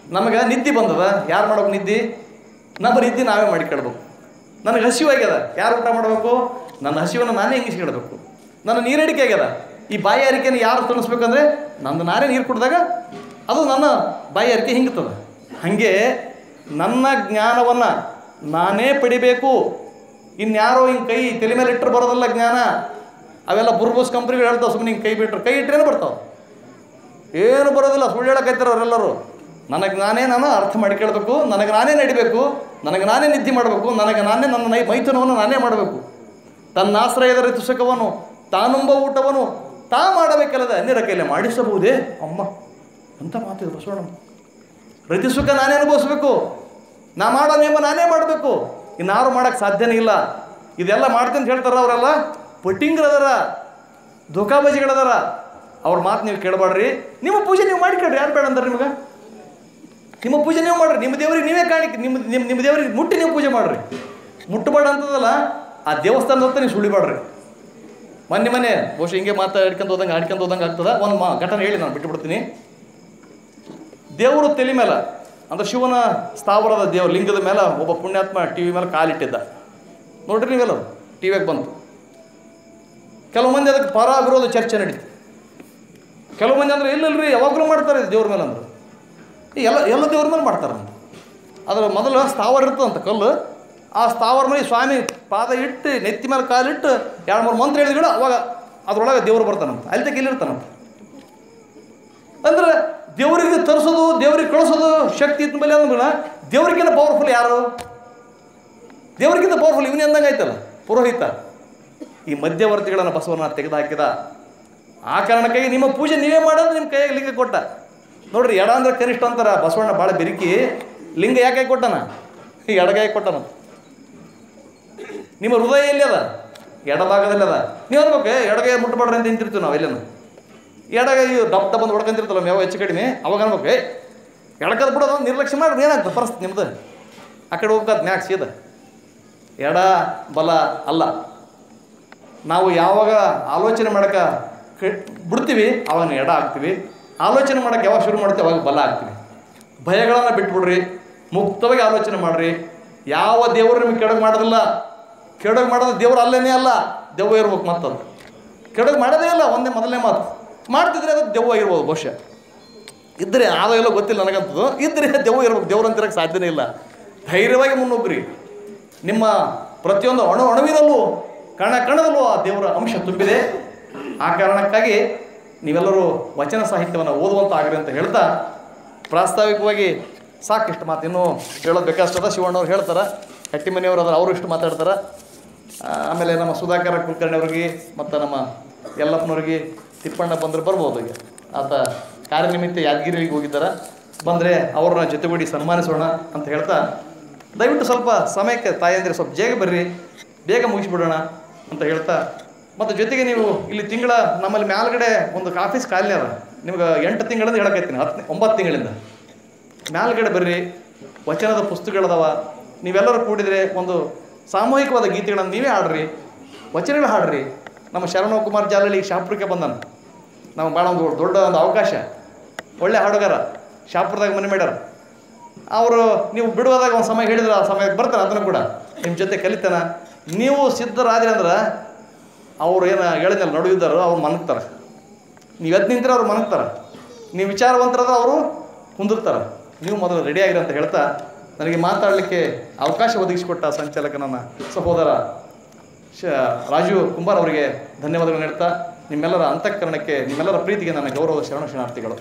ನಮಗೆ ನಿದ್ದೆ ಬಂದದ ಯಾರು ಮಾಡ್ಬೇಕು ನಿದ್ದೆ ನಮ್ಮ ನಿದ್ದೆ ನಾವೇ ಮಾಡಿಕೊಳ್ಬೇಕು ನನಗೆ ಹಸಿವಾಗ್ಯದ ಯಾರು ಊಟ ಮಾಡಬೇಕು ನನ್ನ ಹಸಿವನ್ನು ನಾನೇ ಹಿಂಗಿಸ್ಕೊಳ್ಬೇಕು ನನ್ನ ನೀರಡಿಕೆ ಆಗ್ಯದ ಈ ಬಾಯಿ ಅರಿಕೆನ ಯಾರು ತಣಿಸ್ಬೇಕಂದ್ರೆ ನಂದು ನಾನೇ ನೀರು ಕುಡಿದಾಗ ಅದು ನನ್ನ ಬಾಯಿ ಅರಿಕೆ ಹಿಂಗ್ತದ ಹಾಗೆ ನನ್ನ ಜ್ಞಾನವನ್ನು ನಾನೇ ಪಡಿಬೇಕು ಇನ್ಯಾರೋ ಹಿಂಗೆ ಕೈ ತಲೆ ಮೇಲೆ ಇಟ್ಟರೆ ಬರೋದಲ್ಲ ಜ್ಞಾನ ಅವೆಲ್ಲ ಬುರ್ಬೋಸ್ ಕಂಪ್ನಿಗಳು ಹೇಳ್ತಾವೆ ಸುಮ್ಮನೆ ಹಿಂಗೆ ಕೈ ಬಿಟ್ಟರು ಕೈ ಇಟ್ಟರೇನೆ ಬರ್ತಾವೆ ಏನು ಬರೋದಿಲ್ಲ ಸುಳ್ಳು ಹೇಳಕೈತಾರೆ ಅವರೆಲ್ಲರೂ ನನಗೆ ನಾನೇ ನಾನು ಅರ್ಥ ಮಾಡಿಕೊಳ್ಬೇಕು ನನಗೆ ನಾನೇ ನಡಿಬೇಕು ನನಗೆ ನಾನೇ ನಿದ್ದೆ ಮಾಡಬೇಕು ನನಗೆ ನಾನೇ ನನ್ನ ನೈ ಮೈಥುನವನ್ನು ನಾನೇ ಮಾಡಬೇಕು ತನ್ನ ಆಶ್ರಯದ ಋತುಸುಖವನ್ನು ತಾನುಂಬ ಊಟವನ್ನು ತಾ ಮಾಡಬೇಕಲ್ಲದ ಅನ್ಯರ ಕೈಲಿ ಮಾಡಿಸಬಹುದೇ ಅಮ್ಮ ಅಂತ ಮಾತಿದೆ ಬಸವಣ್ಣ ಋತುಸುಖ ನಾನೇ ಅನುಭವಿಸ್ಬೇಕು ನಾ ಮಾಡೋ ನೇಮ ನಾನೇ ಮಾಡಬೇಕು ಇನ್ನಾರು ಮಾಡೋಕ್ಕೆ ಸಾಧ್ಯನೇ ಇಲ್ಲ ಇದೆಲ್ಲ ಮಾಡ್ತೀನಿ ಅಂತ ಹೇಳ್ತಾರ ಅವರೆಲ್ಲ ಪಟ್ಟಿಂಗ್ರದಾರ ಧೋಕಾಬಾಜಿಗಳದಾರ ಅವ್ರ ಮಾತು ನೀವು ಕೇಳಬೇಡ್ರಿ ನಿಮ್ಮ ಪೂಜೆ ನೀವು ಮಾಡಿಕೊಡ್ರಿ ಯಾರು ಬೇಡ ಅಂತಾರೆ ನಿಮಗೆ ನಿಮ್ಮ ಪೂಜೆ ನೀವು ಮಾಡ್ರಿ ನಿಮ್ಮ ದೇವರಿಗೆ ನೀವೇ ಕಾಣಿಕೆ ನಿಮ್ಮ ನಿಮ್ಮ ನಿಮ್ಮ ದೇವರಿಗೆ ಮುಟ್ಟಿ ನೀವು ಪೂಜೆ ಮಾಡ್ರಿ ಮುಟ್ಟಬೇಡ ಅಂತದಲ್ಲ ಆ ದೇವಸ್ಥಾನದ ಹತ್ರ ನೀವು ಸುಳಿಬೇಡ್ರಿ ಮೊನ್ನೆ ಮನೆ ಬಹುಶಃ ಹಿಂಗೆ ಮಾತಾಡ್ಕೊಂತ ಹೋದಂಗೆ ಆಡ್ಕೊಂತ ಹೋದಂಗೆ ಆಗ್ತದ ಒಂದು ಮಾ ಘಟನೆ ಹೇಳಿ ನಾನು ಬಿಟ್ಟುಬಿಡ್ತೀನಿ ದೇವರು ತಲೆ ಮೇಲೆ ಅಂದ್ರೆ ಶಿವನ ಸ್ಥಾವರದ ದೇವ ಲಿಂಗದ ಮೇಲೆ ಒಬ್ಬ ಪುಣ್ಯಾತ್ಮ ಟಿ ವಿ ಮೇಲೆ ಕಾಲಿಟ್ಟಿದ್ದ ನೋಡ್ರಿ ನೀವೆಲ್ಲ ಟಿ ವಿಯಾಗ ಬಂತು ಕೆಲವು ಮಂದಿ ಅದಕ್ಕೆ ಪರ ವಿರೋಧ ಚರ್ಚೆ ನಡೀತು ಕೆಲವು ಮಂದಿ ಅಂದ್ರೆ ಇಲ್ಲಲ್ರಿ ಯಾವಾಗಲೂ ಮಾಡ್ತಾರೆ ದೇವ್ರ ಮೇಲೆ ಅಂದ್ರೆ ಈ ಎಲ್ಲ ಎಲ್ಲ ದೇವ್ರ ಮೇಲೆ ಮಾಡ್ತಾರಂತ ಅದ್ರ ಮೊದಲು ಸ್ಥಾವರ ಇರ್ತದಂತ ಕಲ್ಲು ಆ ಸ್ಥಾವರ ಮೇಲೆ ಸ್ವಾಮಿ ಪಾದ ಇಟ್ಟು ನೆತ್ತಿ ಮೇಲೆ ಕಾಲಿಟ್ಟು ಎರಡು ಮೂರು ಮಂತ್ರ ಹೇಳಿದ್ರು ಅವಾಗ ಅದ್ರೊಳಗೆ ದೇವ್ರು ಬರ್ತಾನಂತ ಅಲ್ಲಿ ತಕ್ಕ ಇಲ್ಲಿರ್ತಾನಂತ ಅಂದ್ರೆ ದೇವರಿಗೆ ತರಿಸೋದು ದೇವರಿಗೆ ಕಳಿಸೋದು ಶಕ್ತಿ ಇದ್ದ ಮೇಲೆ ಅಂದ್ಬಿಡ ದೇವರಿಗಿಂತ ಪವರ್ಫುಲ್ ಯಾರು ದೇವರಿಗಿಂತ ಪವರ್ಫುಲ್ ಇವನೇ ಅಂದಂಗೆ ಆಯ್ತಲ್ಲ ಪುರೋಹಿತ ಈ ಮಧ್ಯವರ್ತಿಗಳನ್ನು ಬಸವನ ತೆಗೆದುಹಾಕಿದ ಆ ಕಾರಣಕ್ಕಾಗಿ ನಿಮ್ಮ ಪೂಜೆ ನೀವೇ ಮಾಡೋದು ನಿಮ್ಮ ಕೈಯಾಗ ಲಿಂಗ ಕೊಟ್ಟ ನೋಡ್ರಿ ಎಡ ಅಂದ್ರೆ ಕನಿಷ್ಠ ಅಂತಾರ ಬಸವಣ್ಣ ಭಾಳ ಬೆರಿಕಿ ಲಿಂಗ ಯಾಕೆ ಕೈ ಕೊಟ್ಟನ ಈ ಎಡಗೈ ಕೊಟ್ಟನ ನಿಮ್ಮ ಹೃದಯ ಎಲ್ಲಿ ಅದ ಎಡಭಾಗದಲ್ಲಿ ಅದ ನೀವು ಅನ್ಬೇಕು ಎಡಗೈ ಮುಟ್ಟಬೇಡ್ರಿ ಅಂತ ನಿಂತಿರ್ತೀವಿ ನಾವು ಎಲ್ಲೇನು ಎಡಗೈ ಡಬ್ ಡಬ್ ಅಂತ ಹೊಡ್ಕೊಂತಿರ್ತಲ್ಲ ಯಾವ ಹೆಚ್ಚು ಕಡಿಮೆ ಅವಾಗ ಅನ್ಬೇಕು ಏ ಎಡಕದ ಬಿಡೋದು ನಿರ್ಲಕ್ಷ್ಯ ಮಾಡ್ರಿ ಏನಾಗ್ತದೆ ಪರಿಸ್ಥಿತಿ ನಿಮ್ದು ಆ ಕಡೆ ಹೋಗ್ಬೇಕಾದ ಮ್ಯಾಕ್ ಸೀದ ಎಡ ಬಲ ಅಲ್ಲ ನಾವು ಯಾವಾಗ ಆಲೋಚನೆ ಮಾಡಕ್ಕೆ ಕ- ಬಿಡ್ತೀವಿ ಅವಾಗ ಎಡ ಆಗ್ತೀವಿ ಆಲೋಚನೆ ಮಾಡಕ್ಕೆ ಯಾವಾಗ ಶುರು ಮಾಡ್ತೀವಿ ಅವಾಗ ಬಲ ಆಗ್ತೀವಿ ಭಯಗಳನ್ನು ಬಿಟ್ಬಿಡ್ರಿ ಮುಕ್ತವಾಗಿ ಆಲೋಚನೆ ಮಾಡ್ರಿ ಯಾವ ದೇವರು ನಿಮಗೆ ಕೆಡಗೆ ಮಾಡೋದಿಲ್ಲ ಕೆಡಗೆ ಮಾಡೋದು ದೇವ್ರು ಅಲ್ಲೇನೇ ಅಲ್ಲ ದೆವ್ವ ಇರ್ಬೇಕು ಮತ್ತದು ಕೆಡಗೆ ಮಾಡೋದೇ ಇಲ್ಲ ಒಂದೇ ಮೊದಲನೇ ಮಾತು ಮಾಡ್ತಿದ್ರೆ ಅದು ದೆವ್ವ ಇರ್ಬೋದು ಬಹುಶಃ ಇದ್ದರೆ ಆದ ಎಲ್ಲೋ ಗೊತ್ತಿಲ್ಲ ನನಗಂತದ್ದು ಇದ್ದರೆ ದೆವ್ವ ಇರ್ಬೇಕು ದೇವ್ರು ಅಂತಿರಕ್ಕೆ ಸಾಧ್ಯನೇ ಇಲ್ಲ ಧೈರ್ಯವಾಗಿ ಮುನ್ನುಗ್ರಿ ನಿಮ್ಮ ಪ್ರತಿಯೊಂದು ಅಣು ಅಣುವಿನಲ್ಲೂ ಕಣ ಕಣದಲ್ಲೂ ಆ ದೇವರ ಅಂಶ ತುಂಬಿದೆ ಆ ಕಾರಣಕ್ಕಾಗಿ ನೀವೆಲ್ಲರೂ ವಚನ ಸಾಹಿತ್ಯವನ್ನು ಓದುವಂತ ಆಗ್ರಿ ಅಂತ ಹೇಳ್ತಾ ಪ್ರಾಸ್ತಾವಿಕವಾಗಿ ಸಾಕಿಷ್ಟು ಮಾತು ಇನ್ನೂ ಹೇಳೋದು ಬೇಕಷ್ಟದ ಶಿವಣ್ಣವ್ರು ಹೇಳ್ತಾರೆ ಕಟ್ಟಿಮನೆಯವರು ಅದ್ರ ಅವರು ಇಷ್ಟು ಮಾತಾಡ್ತಾರೆ ಆ, ಆಮೇಲೆ ನಮ್ಮ ಸುಧಾಕರ ಕುಲಕರ್ಣಿ ಅವ್ರಿಗೆ ಮತ್ತು ನಮ್ಮ ಯಲ್ಲಪ್ಪನವ್ರಿಗೆ ತಿಪ್ಪಣ್ಣ ಬಂದ್ರೆ ಬರ್ಬೋದು ಈಗ ಆತ ಕಾರ್ಯನಿಮಿತ್ತ ಯಾದಗಿರಿಗೆ ಹೋಗಿದ್ದಾರೆ ಬಂದರೆ ಅವ್ರನ್ನ ಜೊತೆಗೂಡಿ ಸನ್ಮಾನಿಸೋಣ ಅಂತ ಹೇಳ್ತಾ ದಯವಿಟ್ಟು ಸ್ವಲ್ಪ ಸಮಯಕ್ಕೆ ತಾಯಂದ್ರೆ ಸ್ವಲ್ಪ ಬೇಗ ಬರ್ರಿ ಬೇಗ ಮುಗಿಸ್ಬಿಡೋಣ ಅಂತ ಹೇಳ್ತಾ ಮತ್ತು ಜೊತೆಗೆ ನೀವು ಇಲ್ಲಿ ತಿಂಗಳ ನಮ್ಮಲ್ಲಿ ಮ್ಯಾಲ್ಗಡೆ ಒಂದು ಆಫೀಸ್ ಖಾಲಿ ಅದ ನಿಮ್ಗೆ ಎಂಟು ತಿಂಗಳಿಂದ ಹೇಳಕೈತೀನಿ ಹತ್ತು ಒಂಬತ್ತು ತಿಂಗಳಿಂದ ಮ್ಯಾಲ್ಗಡೆ ಬರ್ರಿ ವಚನದ ಪುಸ್ತಕಗಳದಾವ ನೀವೆಲ್ಲರೂ ಕೂಡಿದರೆ ಒಂದು ಸಾಮೂಹಿಕವಾದ ಗೀತೆಗಳನ್ನು ನೀವೇ ಹಾಡ್ರಿ ವಚನಗಳು ಹಾಡ್ರಿ ನಮ್ಮ ಶರಣವ್ ಕುಮಾರ್ ಜಾಲಳಿ ಶಾಪುರಕ್ಕೆ ಬಂದಾನ ನಮಗೆ ಭಾಳ ಒಂದು ದೊಡ್ಡ ಒಂದು ಅವಕಾಶ ಒಳ್ಳೆ ಹಾಡುಗಾರ ಶಾಪುರದಾಗ ಮನೆ ಮಾಡ್ಯಾರ ಅವರು ನೀವು ಬಿಡುವಾದಾಗ ಒಂದು ಸಮಯ ಹೇಳಿದ್ರೆ ಆ ಸಮಯಕ್ಕೆ ಬರ್ತಾರೆ ಅದನ್ನು ಕೂಡ ನಿಮ್ಮ ಜೊತೆ ಕಲಿತಾನ ನೀವು ಸಿದ್ಧರಾದ್ರಿ ಅಂದ್ರೆ ಅವ್ರು ಏನು ಹೇಳಿದ್ನಲ್ಲ ನಡುವಿದ್ದಾರೋ ಅವ್ರು ಮನಗ್ತಾರೆ ನೀವು ಎದ್ದು ನಿಂತರೆ ಅವ್ರು ಮನಗ್ತಾರೆ ನೀವು ವಿಚಾರವಂತರಾದ್ರೆ ಅವರು ಕುಂದಿರ್ತಾರೆ ನೀವು ಮೊದಲು ರೆಡಿ ಆಗಿರಿ ಅಂತ ಹೇಳ್ತಾ ನನಗೆ ಮಾತಾಡಲಿಕ್ಕೆ ಅವಕಾಶ ಒದಗಿಸಿಕೊಟ್ಟ ಸಂಚಾಲಕ ನನ್ನ ಸಹೋದರ ಶ ರಾಜೀವ್ ಕುಂಬಾರ್ ಅವರಿಗೆ ಧನ್ಯವಾದಗಳನ್ನು ಹೇಳ್ತಾ ನಿಮ್ಮೆಲ್ಲರ ಅಂತಃಕರಣಕ್ಕೆ ನಿಮ್ಮೆಲ್ಲರ ಪ್ರೀತಿಗೆ ನನ್ನ ಗೌರವ ಶರಣ ಶರಣಾರ್ಥಿಗಳು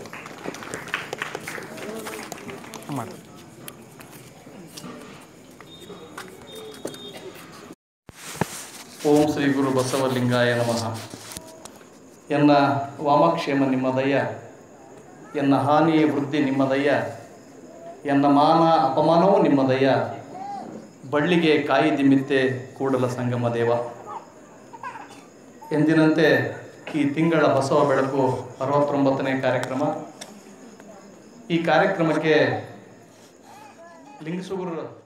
ಓಂ ಶ್ರೀ ಗುರು ಬಸವಲಿಂಗಾಯ ನಮಃ ಎನ್ನ ವಾಮಕ್ಷೇಮ ನಿಮ್ಮದಯ್ಯ ಎನ್ನ ಹಾನಿ ವೃದ್ಧಿ ನಿಮ್ಮದಯ್ಯ ಎನ್ನ ಮಾನ ಅಪಮಾನವೂ ನಿಮ್ಮದಯ್ಯ ಬಳ್ಳಿಗೆ ಕಾಯಿ ದಿಮ್ಮಿತ್ತೆ ಕೂಡಲ ಸಂಗಮ ದೇವ ಎಂದಿನಂತೆ ಈ ತಿಂಗಳ ಬಸವ ಬೆಳಕು ಅರವತ್ತೊಂಬತ್ತನೇ ಕಾರ್ಯಕ್ರಮ ಈ ಕಾರ್ಯಕ್ರಮಕ್ಕೆ ಲಿಂಗಸುಗುರು